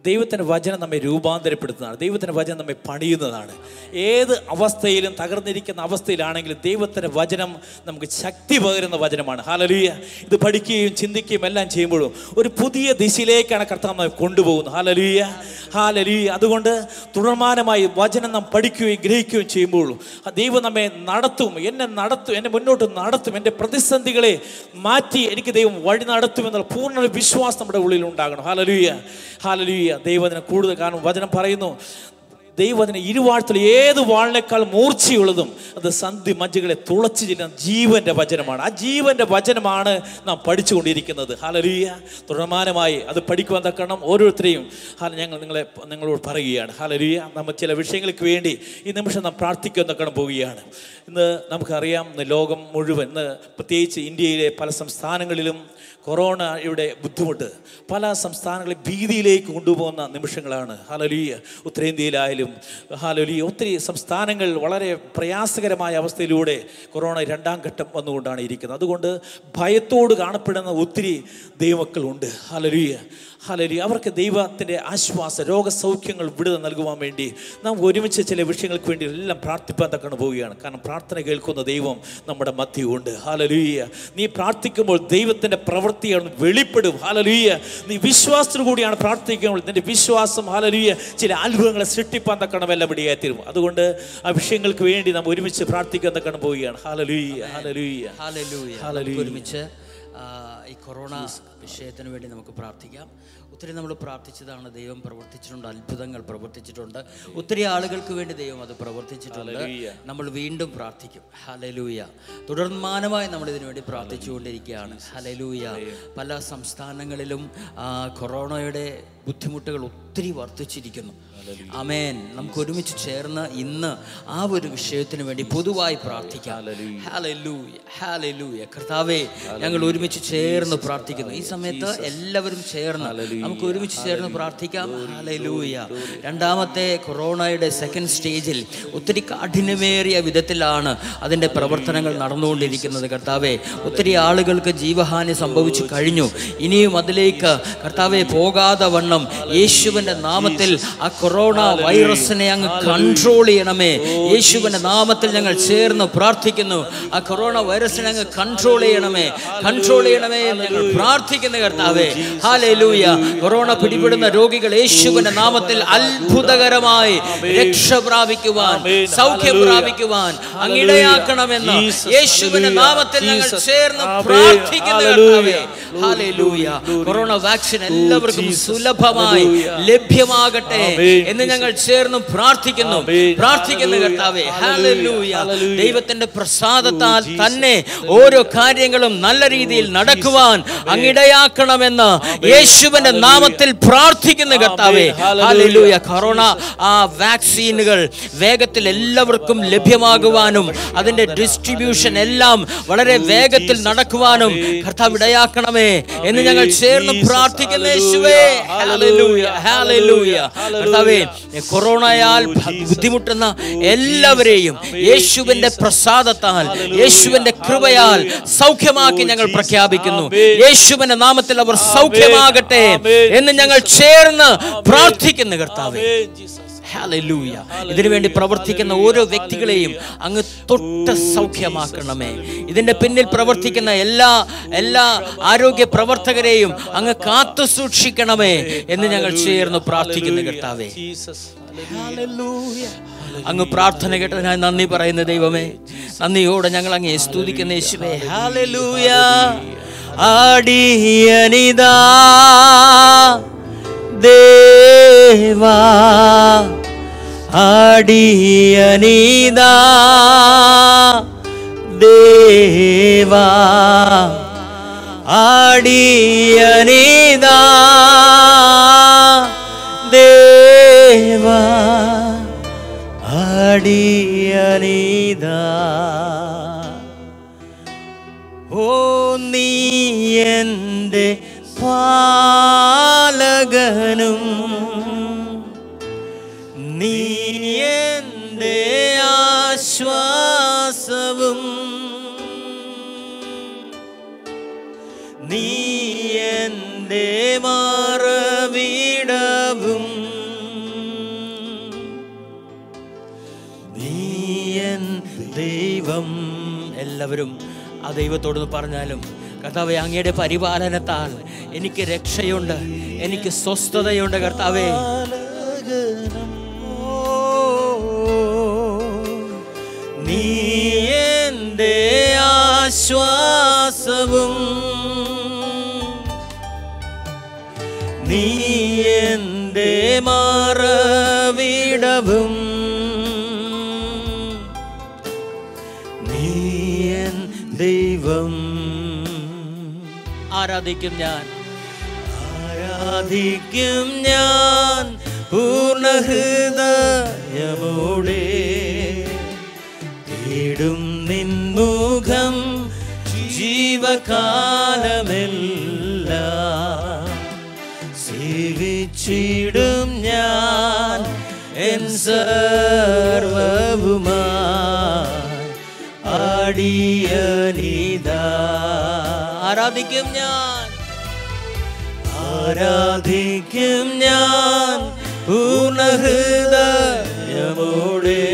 E: ദൈവത്തിൻ്റെ വചനം നമ്മെ രൂപാന്തരപ്പെടുത്തുന്നതാണ് ദൈവത്തിൻ്റെ വചനം നമ്മെ പണിയുന്നതാണ് ഏത് അവസ്ഥയിലും തകർന്നിരിക്കുന്ന അവസ്ഥയിലാണെങ്കിലും ദൈവത്തിൻ്റെ വചനം നമുക്ക് ശക്തി പകരുന്ന വചനമാണ് ഹാലലൂയ ഇത് പഠിക്കുകയും ചിന്തിക്കുകയും എല്ലാം ചെയ്യുമ്പോഴും ഒരു പുതിയ ദിശയിലേക്കാണ് കർത്താവ് നമ്മെ കൊണ്ടുപോകുന്നത് ഹാലലൂയ ഹാലലൂയ അതുകൊണ്ട് തുടർമാനമായി വചനം നാം പഠിക്കുകയും ഗ്രഹിക്കുകയും ചെയ്യുമ്പോഴും ആ ദൈവം നമ്മെ നടത്തും എന്നെ നടത്തും എന്നെ മുന്നോട്ട് നടത്തും എൻ്റെ പ്രതിസന്ധികളെ മാറ്റി എനിക്ക് ദൈവം വഴി നടത്തും എന്നുള്ള പൂർണ്ണ വിശ്വാസം നമ്മുടെ ഉള്ളിൽ ഉണ്ടാകണം ഹാലലൂയ ഹാലലൂയ ദൈവത്തിനെ കൂടുതൽ കാരണം വചനം പറയുന്നു ദൈവത്തിന് ഇരുവാഴ്ത്തൽ ഏത് വാളിനേക്കാൾ മൂർച്ചയുള്ളതും അത് സന്ധി മജ്ജകളെ തുളച്ചു ചെല്ലുന്ന ജീവന്റെ വചനമാണ് ആ ജീവന്റെ വചനമാണ് നാം പഠിച്ചുകൊണ്ടിരിക്കുന്നത് ഹാലലീയ തുടർമാനമായി അത് പഠിക്കുവാൻ തക്കണം ഓരോരുത്തരെയും ഹാല ഞങ്ങൾ നിങ്ങളെ നിങ്ങളോട് പറയുകയാണ് ഹാലലീയ നമ്മൾ ചില വിഷയങ്ങൾക്ക് വേണ്ടി ഈ നിമിഷം നാം പ്രാർത്ഥിക്കാൻ തക്കണം പോവുകയാണ് ഇന്ന് നമുക്കറിയാം ഇന്ന് ലോകം മുഴുവൻ ഇന്ന് പ്രത്യേകിച്ച് ഇന്ത്യയിലെ പല സംസ്ഥാനങ്ങളിലും കൊറോണയുടെ ബുദ്ധിമുട്ട് പല സംസ്ഥാനങ്ങളെ ഭീതിയിലേക്ക് കൊണ്ടുപോകുന്ന നിമിഷങ്ങളാണ് ഹാലലിയ ഉത്തരേന്ത്യയിലായാലും ഹാലലിയ ഒത്തിരി സംസ്ഥാനങ്ങൾ വളരെ പ്രയാസകരമായ അവസ്ഥയിലൂടെ കൊറോണ രണ്ടാം ഘട്ടം വന്നുകൊണ്ടാണ് ഇരിക്കുന്നത് അതുകൊണ്ട് ഭയത്തോട് കാണപ്പെടുന്ന ഒത്തിരി ദൈവമക്കളുണ്ട് ഹാലലിയ ഹാലലി അവർക്ക് ദൈവത്തിൻ്റെ ആശ്വാസ രോഗസൗഖ്യങ്ങൾ വിടുതൽ നൽകുവാൻ വേണ്ടി നാം ഒരുമിച്ച് ചില വിഷയങ്ങൾക്ക് വേണ്ടി എല്ലാം പ്രാർത്ഥിപ്പാൻ തക്കണം പോവുകയാണ് കാരണം പ്രാർത്ഥന കേൾക്കുന്ന ദൈവം നമ്മുടെ മധ്യമുണ്ട് ഹാലലൂയ നീ പ്രാർത്ഥിക്കുമ്പോൾ ദൈവത്തിൻ്റെ പ്രവൃത്തിയാണ് വെളിപ്പെടും ഹാലലൂയ നീ വിശ്വാസത്തോടു കൂടിയാണ് പ്രാർത്ഥിക്കുമ്പോൾ നിന്റെ വിശ്വാസം ഹാലലൂയ ചില അത്ഭുതങ്ങളെ സൃഷ്ടിപ്പാൻ തക്കണം എല്ലാം ഇടയായി തീരും അതുകൊണ്ട് ആ വിഷയങ്ങൾക്ക് വേണ്ടി നാം ഒരുമിച്ച് പ്രാർത്ഥിക്കാൻ തക്കണം പോവുകയാണ് ഹാലലൂയ ഹാലലൂയ
F: ഹാലലൂയ
E: ഹല്ലേലൂയ.
F: നമുക്ക് ഒരുമിച്ച് ആ, ഈ കൊറോണ വിഷയത്തിന് വേണ്ടി നമുക്ക് പ്രാർത്ഥിക്കാം ഒത്തിരി നമ്മൾ പ്രാർത്ഥിച്ചതാണ് ദൈവം പ്രവർത്തിച്ചിട്ടുണ്ട് അത്ഭുതങ്ങൾ പ്രവർത്തിച്ചിട്ടുണ്ട് ഒത്തിരി ആളുകൾക്ക് വേണ്ടി ദൈവം അത് പ്രവർത്തിച്ചിട്ടുണ്ട് നമ്മൾ വീണ്ടും പ്രാർത്ഥിക്കും ഹലലൂയ തുടർമാനമായി നമ്മൾ ഇതിനു വേണ്ടി പ്രാർത്ഥിച്ചുകൊണ്ടിരിക്കുകയാണ് ഹലലൂയ പല സംസ്ഥാനങ്ങളിലും ആ, കൊറോണയുടെ ബുദ്ധിമുട്ടുകൾ ഒത്തിരി വർദ്ധിച്ചിരിക്കുന്നു അമേൻ നമുക്ക് ഒരുമിച്ച് ചേർന്ന് ഇന്ന് ആ ഒരു വിഷയത്തിന് വേണ്ടി പൊതുവായി പ്രാർത്ഥിക്കാം ഹാലലൂയ ഹാലലൂയ കർത്താവേ ഞങ്ങൾ ഒരുമിച്ച് ചേർന്ന് പ്രാർത്ഥിക്കുന്നു ഈ സമയത്ത് എല്ലാവരും ചേർന്ന് നമുക്ക് ഒരുമിച്ച് ചേർന്ന് പ്രാർത്ഥിക്കാം ഹാലലൂയ രണ്ടാമത്തെ കൊറോണയുടെ സെക്കൻഡ് സ്റ്റേജിൽ ഒത്തിരി കാഠിന്യമേറിയ വിധത്തിലാണ് അതിൻ്റെ പ്രവർത്തനങ്ങൾ നടന്നുകൊണ്ടിരിക്കുന്നത് കർത്താവെ ഒത്തിരി ആളുകൾക്ക് ജീവഹാനി സംഭവിച്ചു കഴിഞ്ഞു ഇനിയും അതിലേക്ക് കർത്താവെ പോകാതെ വണ്ണം യേശുവിൻ്റെ നാമത്തിൽ ആ കൊറോണ വൈറസിനെ അങ്ങ് കൺട്രോൾ ചെയ്യണമേ യേശുവിൻ്റെ നാമത്തിൽ ഞങ്ങൾ ചേർന്ന് പ്രാർത്ഥിക്കുന്നു ആ കൊറോണ വൈറസിനെ അങ്ങ് കൺട്രോൾ ചെയ്യണമേ കൺട്രോൾ ചെയ്യണമേ എന്ന് ഞങ്ങൾ പ്രാർത്ഥിക്കുന്ന കർത്താവേ ഹാലൂയ കൊറോണ പിടിപെടുന്ന രോഗികൾ യേശുവിന്റെ നാമത്തിൽ അത്ഭുതകരമായി രക്ഷ പ്രാപിക്കുവാൻ സൗഖ്യം പ്രാപിക്കുവാൻ അങ്ങിടയാക്കണമെന്ന് യേശുവിന്റെ നാമത്തിൽ ഞങ്ങൾ ചേർന്ന് പ്രാർത്ഥിക്കുന്ന കർത്താവേ ഹാലൂയ കൊറോണ വാക്സിൻ എല്ലാവർക്കും സുലഭമായി ലഭ്യമാകട്ടെ എന്ന് ഞങ്ങൾ ചേർന്ന് പ്രാർത്ഥിക്കുന്നു പ്രാർത്ഥിക്കുന്ന കർത്താവേ ഹാലൂയ ദൈവത്തിന്റെ പ്രസാദത്താൽ തന്നെ ഓരോ കാര്യങ്ങളും നല്ല രീതിയിൽ നടക്കുവാൻ അങ്ങിടയാക്കണമെന്ന് യേശുവിന്റെ നാമത്തിൽ പ്രാർത്ഥിക്കുന്ന കർത്താവേ ഹാലൂയ കൊറോണ ആ വാക്സിനുകൾ വേഗത്തിൽ എല്ലാവർക്കും ലഭ്യമാകുവാനും അതിന്റെ ഡിസ്ട്രിബ്യൂഷൻ എല്ലാം വളരെ വേഗത്തിൽ നടക്കുവാനും കർത്താവ് ഇടയാക്കണമേ എന്ന് ഞങ്ങൾ ചേർന്ന് പ്രാർത്ഥിക്കുന്ന യേശുവേ ഹാലൂയ ഹാലൂയ കർത്താവേ കൊറോണയാൽ ഭ- ബുദ്ധിമുട്ടുന്ന എല്ലാവരെയും യേശുവിന്റെ പ്രസാദത്താൽ യേശുവിന്റെ കൃപയാൽ സൗഖ്യമാക്കി ഞങ്ങൾ പ്രഖ്യാപിക്കുന്നു യേശുവിന്റെ നാമത്തിൽ അവർ സൗഖ്യമാകട്ടെ എന്ന് ഞങ്ങൾ ചേർന്ന് പ്രാർത്ഥിക്കുന്നു കർത്താവേ ഹല്ലേലൂയ ഇതിനു വേണ്ടി പ്രവർത്തിക്കുന്ന ഓരോ വ്യക്തികളെയും അങ്ങ് തൊട്ട് സൗഖ്യമാക്കണമേ ഇതിന്റെ പിന്നിൽ പ്രവർത്തിക്കുന്ന എല്ലാ എല്ലാ ആരോഗ്യ പ്രവർത്തകരെയും അങ്ങ് കാത്തു സൂക്ഷിക്കണമേ എന്ന് ഞങ്ങൾ ചേർന്ന് പ്രാർത്ഥിക്കുന്നു കർത്താവേ അങ്ങ് പ്രാർത്ഥന കേട്ടതിനായി നന്ദി പറയുന്ന ദൈവമേ നന്ദിയോടെ ഞങ്ങൾ അങ്ങേ സ്തുതിക്കുന്ന യേശുവേ ഹാലലൂയ ആടിയനിതാ ദേവാ ആടിയനിതാ ദേവാ ആടിയനിതാ ദേവാ ആടിയനിതാ ഓ നീ എൻ്റെ പാലകനും നീ എൻ്റെ ആശ്വാസവും നീ എൻ്റെ മാറവിടവും എല്ലാവരും ആ ദൈവത്തോടൊന്ന് പറഞ്ഞാലും കർത്താവെ അങ്ങയുടെ പരിപാലനത്താൽ എനിക്ക് രക്ഷയുണ്ട് എനിക്ക് സ്വസ്ഥതയുണ്ട് കർത്താവേ നീ എൻ്റെ ആശ്വാസവും നീ എൻ്റെ മാറവിടവും നീ എൻ ദൈവം ആരാധിക്കും ഞാൻ ആരാധിക്കും ഞാൻ പൂർണ്ണഹൃദയമോടെ തേടും നിൻമുഖം ജീവകാലമെല്ലാം സേവിച്ചിടും ഞാൻ എൻ സർവവുമായി ആടിയനിതാ ആരാധിക്കും ഞാൻ ആരാധിക്കും ഞാൻ പൂർണ്ണഹൃദയമോടെ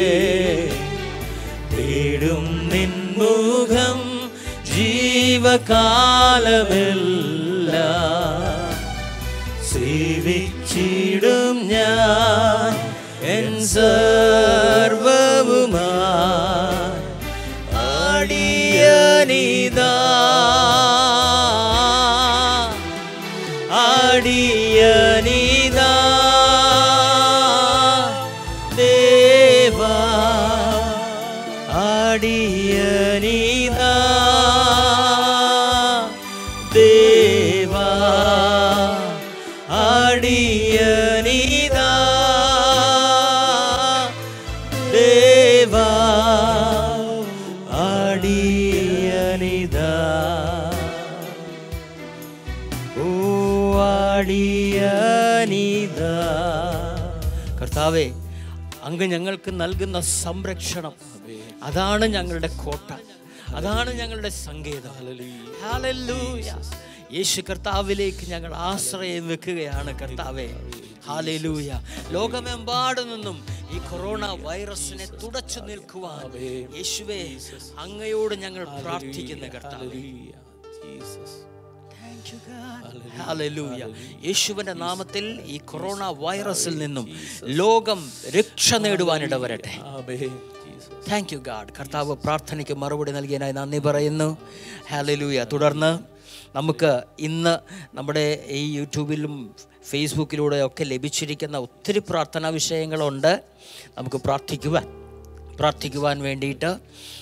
F: തേടും നിൻമുഖം ജീവകാലമെല്ലാം സേവിച്ചിടും ഞാൻ എൻ സർവവുമായി ആടിയനിതാ ആടിയനിതാ ദേവാ ആടിയനിതാ ദേവാ ആടിയനിതാ ദേവാ ആടിയനിതാ ഓ ആടിയനിതാ കർത്താവേ അങ്ങ് ഞങ്ങൾക്ക് നൽകുന്ന സംരക്ഷണം അതാണ് ഞങ്ങളുടെ കോട്ട അതാണ് ഞങ്ങളുടെ സങ്കേതം ഹല്ലേലൂയ. യേശു കർത്താവിലേക്ക് ഞങ്ങൾ ആശ്രയം വെക്കുകയാണ് കർത്താവെ ഹാലലൂയ ലോകമെമ്പാടു നിന്നും ഈ കൊറോണ വൈറസിനെ തുടച്ചു നിൽക്കുവാൻ യേശുവെ അങ്ങയോട് ഞങ്ങൾ പ്രാർത്ഥിക്കുന്ന കർത്താവേ ഹല്ലേലൂയ. യേശുവിന്റെ നാമത്തിൽ ഈ കൊറോണ വൈറസിൽ നിന്നും ലോകം രക്ഷ നേടുവാനിട വരട്ടെ താങ്ക് യു ഗാഡ് കർത്താവ് പ്രാർത്ഥനയ്ക്ക് മറുപടി നൽകിയതിനായി നന്ദി പറയുന്നു ഹാലലൂയ തുടർന്ന് നമുക്ക് ഇന്ന് നമ്മുടെ ഈ യൂട്യൂബിലും ഫേസ്ബുക്കിലൂടെ ഒക്കെ ലഭിച്ചിരിക്കുന്ന ഒത്തിരി പ്രാർത്ഥനാ വിഷയങ്ങളുണ്ട് നമുക്ക് പ്രാർത്ഥിക്കുവാൻ പ്രാർത്ഥിക്കുവാൻ വേണ്ടിയിട്ട്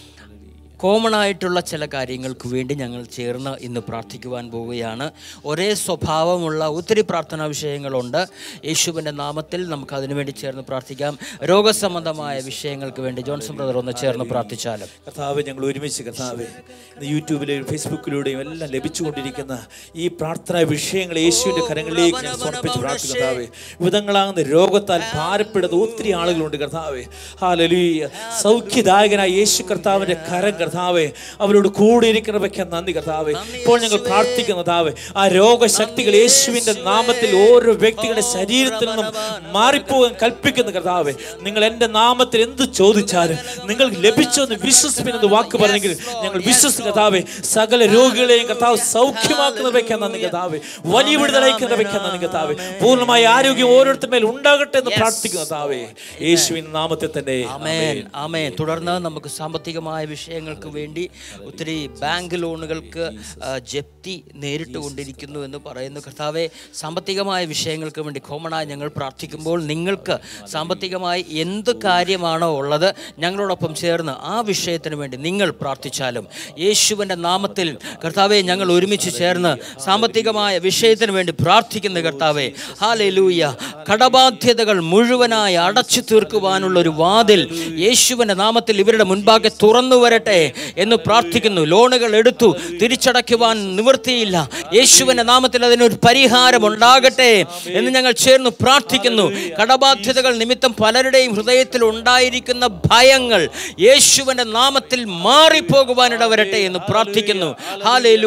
F: കോമൺ ആയിട്ടുള്ള ചില കാര്യങ്ങൾക്ക് വേണ്ടി ഞങ്ങൾ ചേർന്ന് ഇന്ന് പ്രാർത്ഥിക്കുവാൻ പോവുകയാണ് ഒരേ സ്വഭാവമുള്ള ഒത്തിരി പ്രാർത്ഥനാ വിഷയങ്ങളുണ്ട് യേശുവിൻ്റെ നാമത്തിൽ നമുക്ക് അതിനു വേണ്ടി ചേർന്ന് പ്രാർത്ഥിക്കാം രോഗസംബന്ധമായ വിഷയങ്ങൾക്ക് വേണ്ടി ജോൺസൺ ബ്രദർ ഒന്ന് ചേർന്ന് പ്രാർത്ഥിച്ചാലും
E: കർത്താവ് ഞങ്ങൾ ഒരുമിച്ച് കർത്താവ് ഇന്ന് യൂട്യൂബിലെയും ഫേസ്ബുക്കിലൂടെയും എല്ലാം ലഭിച്ചുകൊണ്ടിരിക്കുന്ന ഈ പ്രാർത്ഥനാ വിഷയങ്ങൾ യേശുവിന്റെ കരങ്ങളിലേക്ക് ഞാൻ സമർപ്പിച്ച് പ്രാർത്ഥിക്കും കർത്താവേ വിധങ്ങളാകുന്ന രോഗത്താൽ ഭാരപ്പെടുന്ന ഒത്തിരി ആളുകളുണ്ട് കർത്താവേ ഹാലലൂയ സൗഖ്യദായകനായ യേശു കർത്താവിന്റെ കരം കർത്താവേ അവരോട് കൂടെ ഇരിക്കുന്നവയ്ക്ക് നന്ദി കർത്താവേ ഇപ്പോൾ ഞങ്ങൾ പ്രാർത്ഥിക്കുന്ന കർത്താവേ ആ രോഗശക്തികൾ യേശുവിന്റെ നാമത്തിൽ ഓരോ വ്യക്തികളുടെ ശരീരത്തിൽ നിന്നും മാറിപ്പോകാൻ കൽപ്പിക്കുന്ന കർത്താവേ നിങ്ങൾ എൻ്റെ നാമത്തിൽ എന്ത് ചോദിച്ചാലും നിങ്ങൾക്ക് ലഭിച്ചോ എന്ന് വിശ്വസിപ്പിക്കുന്നത് വാക്ക് പറഞ്ഞെങ്കിൽ ഞങ്ങൾ വിശ്വസിക്കുന്ന കർത്താവേ സകല രോഗികളെയും കർത്താവ് സൗഖ്യമാക്കുന്നവയ്ക്ക് നന്ദി കർത്താവേ വലിയ വിടുതലയ്ക്കുന്നവയ്ക്ക് നന്ദി കർത്താവേ പൂർണ്ണമായ ആരോഗ്യം ഓരോരുത്തർ മേൽ ഉണ്ടാകട്ടെ എന്ന് പ്രാർത്ഥിക്കുന്ന കർത്താവേ യേശുവിൻ നാമത്തിൽ തന്നെ
F: ആമേൻ ആമേൻ തുടർന്ന് നമുക്ക് സാമ്പത്തികമായ വിഷയങ്ങൾക്ക് വേണ്ടി ഒത്തിരി ബാങ്ക് ലോണുകൾക്ക് ആ, ജപ്തി നേരിട്ട് കൊണ്ടിരിക്കുന്നു എന്ന് പറയുന്നു കർത്താവെ സാമ്പത്തികമായ വിഷയങ്ങൾക്ക് വേണ്ടി കോമണായി ഞങ്ങൾ പ്രാർത്ഥിക്കുമ്പോൾ നിങ്ങൾക്ക് സാമ്പത്തികമായി എന്ത് കാര്യമാണോ ഉള്ളത് ഞങ്ങളോടൊപ്പം ചേർന്ന് ആ വിഷയത്തിന് വേണ്ടി നിങ്ങൾ പ്രാർത്ഥിച്ചാലും യേശുവിൻ്റെ നാമത്തിൽ കർത്താവെ ഞങ്ങൾ ഒരുമിച്ച് ചേർന്ന് സാമ്പത്തികമായ വിഷയത്തിന് വേണ്ടി പ്രാർത്ഥിക്കുന്ന കർത്താവെ ഹാലൂയ കടബാധ്യതകൾ മുഴുവനായി അടച്ചു തീർക്കുവാനുള്ള ഒരു വാതിൽ യേശുവിൻ്റെ നാമത്തിൽ ഇവരുടെ മുൻപാകെ തുറന്നു വരട്ടെ എന്ന് പ്രാർത്ഥിക്കുന്നു ലോണുകൾ എടുത്തു തിരിച്ചടയ്ക്കുവാൻ നിവൃത്തിയില്ല യേശുവിൻ്റെ നാമത്തിൽ അതിനൊരു പരിഹാരം ഉണ്ടാകട്ടെ എന്ന് ഞങ്ങൾ ചേർന്ന് പ്രാർത്ഥിക്കുന്നു കടബാധ്യതകൾ നിമിത്തം പലരുടെയും ഹൃദയത്തിൽ ഉണ്ടായിരിക്കുന്ന ഭയങ്ങൾ യേശുവിൻ്റെ നാമത്തിൽ മാറിപ്പോകുവാനിട വരട്ടെ എന്ന് പ്രാർത്ഥിക്കുന്നു ഹാലേലൂയ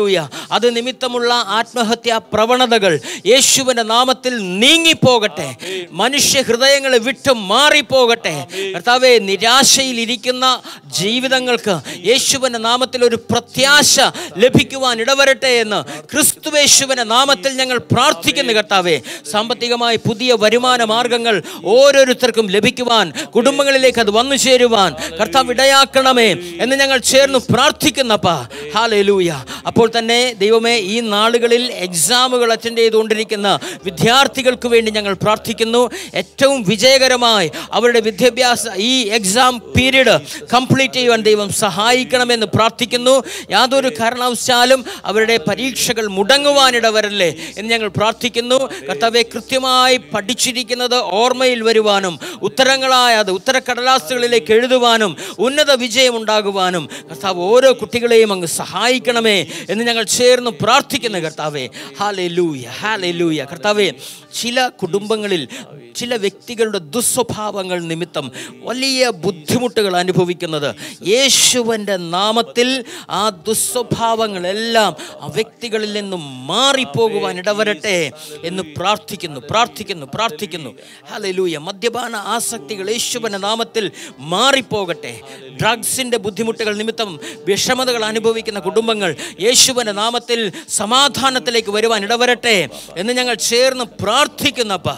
F: അത് നിമിത്തമുള്ള ആത്മഹത്യാ പ്രവണതകൾ യേശുവിൻ്റെ നാമത്തിൽ നീങ്ങിപ്പോകട്ടെ മനുഷ്യ ഹൃദയങ്ങളെ വിട്ട് മാറിപ്പോകട്ടെ കർത്താവെ നിരാശയിൽ ഇരിക്കുന്ന ജീവിതങ്ങൾക്ക് യേശുവിൻ്റെ നാമത്തിൽ ഒരു പ്രത്യാശ ലഭിക്കുവാൻ ഇടവരട്ടെ എന്ന് ക്രിസ്തുവേശുവിൻ്റെ നാമത്തിൽ ഞങ്ങൾ പ്രാർത്ഥിക്കുന്നു കർത്താവെ സാമ്പത്തികമായി പുതിയ വരുമാന മാർഗങ്ങൾ ഓരോരുത്തർക്കും ലഭിക്കുവാൻ കുടുംബങ്ങളിലേക്ക് അത് വന്നു ചേരുവാൻ കർത്താവ് ഇടയാക്കണമേ എന്ന് ഞങ്ങൾ ചേർന്ന് പ്രാർത്ഥിക്കുന്നപ്പാ ഹാലൂയ അപ്പോൾ തന്നെ ദൈവമേ ഈ നാളുകളിൽ എക്സാമുകൾ അറ്റൻഡ് ചെയ്തുകൊണ്ടിരിക്കുന്ന വിദ്യാർത്ഥികൾക്ക് വേണ്ടി ഞങ്ങൾ പ്രാർത്ഥിക്കുന്നു ഏറ്റവും വിജയകരമായി അവരുടെ വിദ്യാഭ്യാസ ഈ എക്സാം പീരീഡ് കംപ്ലീറ്റ് ചെയ്യുവാൻ ദൈവം സഹായിക്കണമെന്ന് പ്രാർത്ഥിക്കുന്നു യാതൊരു കാരണവശാലും അവരുടെ പരീക്ഷകൾ മുടങ്ങുവാനിടവരല്ലേ എന്ന് ഞങ്ങൾ പ്രാർത്ഥിക്കുന്നു കർത്താവെ കൃത്യമായി പഠിച്ചിരിക്കുന്നത് ഓർമ്മയിൽ വരുവാനും ഉത്തരങ്ങളായ അത് ഉത്തരക്കടലാസുകളിലേക്ക് എഴുതുവാനും ഉന്നത വിജയം ഉണ്ടാകുവാനും കർത്താവ് ഓരോ കുട്ടികളെയും അങ്ങ് സഹായിക്കണമേ എന്ന് ഞങ്ങൾ ചേർന്ന് പ്രാർത്ഥിക്കുന്നു കർത്താവെ ഹാലെ ലൂയ ഹാലെ ലൂയ കർത്താവെ ചില കുടുംബങ്ങളിൽ ചില വ്യക്തികളുടെ ദുസ്വഭാവങ്ങൾ നിമിത്തം വലിയ ബുദ്ധിമുട്ടുകൾ അനുഭവിക്കുന്നത് യേശുവൻ്റെ നാമത്തിൽ ആ ദുസ്വഭാവങ്ങളെല്ലാം ആ വ്യക്തികളിൽ നിന്നും മാറിപ്പോകുവാൻ ഇടവരട്ടെ എന്ന് പ്രാർത്ഥിക്കുന്നു പ്രാർത്ഥിക്കുന്നു പ്രാർത്ഥിക്കുന്നു ഹലലൂയ മദ്യപാന ആസക്തികൾ യേശുവൻ്റെ നാമത്തിൽ മാറിപ്പോകട്ടെ ഡ്രഗ്സിൻ്റെ ബുദ്ധിമുട്ടുകൾ നിമിത്തം വിഷമതകൾ അനുഭവിക്കുന്ന കുടുംബങ്ങൾ യേശുവൻ്റെ നാമത്തിൽ സമാധാനത്തിലേക്ക് വരുവാൻ ഇടവരട്ടെ എന്ന് ഞങ്ങൾ ചേർന്ന് പ്രാർത്ഥിക്കുന്നപ്പാ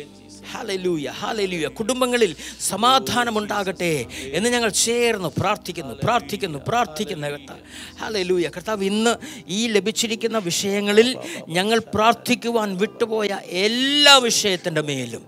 F: ഹാലലൂയ ഹാലലൂയ കുടുംബങ്ങളിൽ സമാധാനമുണ്ടാകട്ടെ എന്ന് ഞങ്ങൾ ചേർന്ന് പ്രാർത്ഥിക്കുന്നു പ്രാർത്ഥിക്കുന്നു പ്രാർത്ഥിക്കുന്ന കർത്താവ് ഹാലലൂയ കർത്താവ് ഇന്ന് ഈ ലഭിച്ചിരിക്കുന്ന വിഷയങ്ങളിൽ ഞങ്ങൾ പ്രാർത്ഥിക്കുവാൻ വിട്ടുപോയ എല്ലാ വിഷയത്തിൻ്റെ മേലും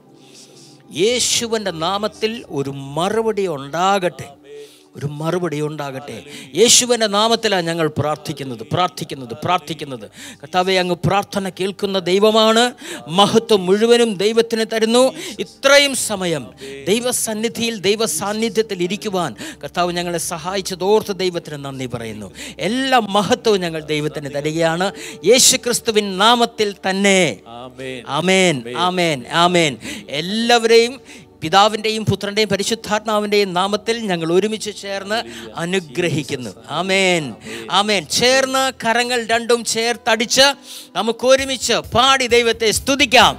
F: യേശുവിൻ്റെ നാമത്തിൽ ഒരു മറുപടി ഉണ്ടാകട്ടെ ഒരു മറുപടി ഉണ്ടാകട്ടെ യേശുവിൻ്റെ നാമത്തിലാണ് ഞങ്ങൾ പ്രാർത്ഥിക്കുന്നത് പ്രാർത്ഥിക്കുന്നത് പ്രാർത്ഥിക്കുന്നത് കർത്താവെ അങ്ങ് പ്രാർത്ഥന കേൾക്കുന്ന ദൈവമാണ് മഹത്വം മുഴുവനും ദൈവത്തിന് തരുന്നു ഇത്രയും സമയം ദൈവസന്നിധിയിൽ ദൈവ സാന്നിധ്യത്തിൽ ഇരിക്കുവാൻ കർത്താവ് ഞങ്ങളെ സഹായിച്ചതോർത്ത് ദൈവത്തിന് നന്ദി പറയുന്നു എല്ലാ മഹത്വവും ഞങ്ങൾ ദൈവത്തിന് തരികയാണ് യേശു ക്രിസ്തുവിൻ നാമത്തിൽ തന്നെ ആമേൻ ആമേൻ ആമേൻ എല്ലാവരെയും പിതാവിൻ്റെയും പുത്രൻ്റെയും പരിശുദ്ധാത്മാവിൻ്റെയും നാമത്തിൽ ഞങ്ങൾ ഒരുമിച്ച് ചേർന്ന് അനുഗ്രഹിക്കുന്നു ആമേൻ ആമേൻ ചേർന്ന് കരങ്ങൾ രണ്ടും ചേർത്തടിച്ച് നമുക്ക് ഒരുമിച്ച് പാടി ദൈവത്തെ സ്തുതിക്കാം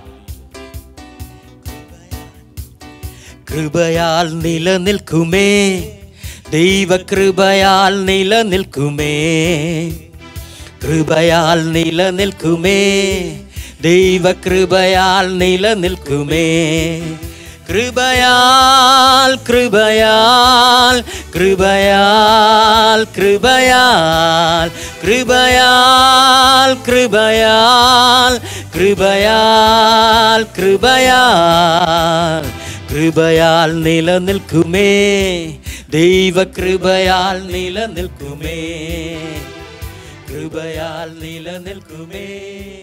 F: കൃപയാൽ നിലനിൽക്കുമേ ദൈവകൃപയാൽ നിലനിൽക്കുമേ കൃപയാൽ നിലനിൽക്കുമേ ദൈവകൃപയാൽ നിലനിൽക്കുമേ കൃപയാൽ കൃപയാൽ കൃപയാൽ കൃപയാൽ കൃപയാൽ കൃപയാൽ കൃപയാൽ കൃപയാൽ കൃപയാൽ നിലനിൽക്കുമേ ദൈവകൃപയാൽ നിലനിൽക്കുമേ കൃപയാൽ നിലനിൽക്കുമേ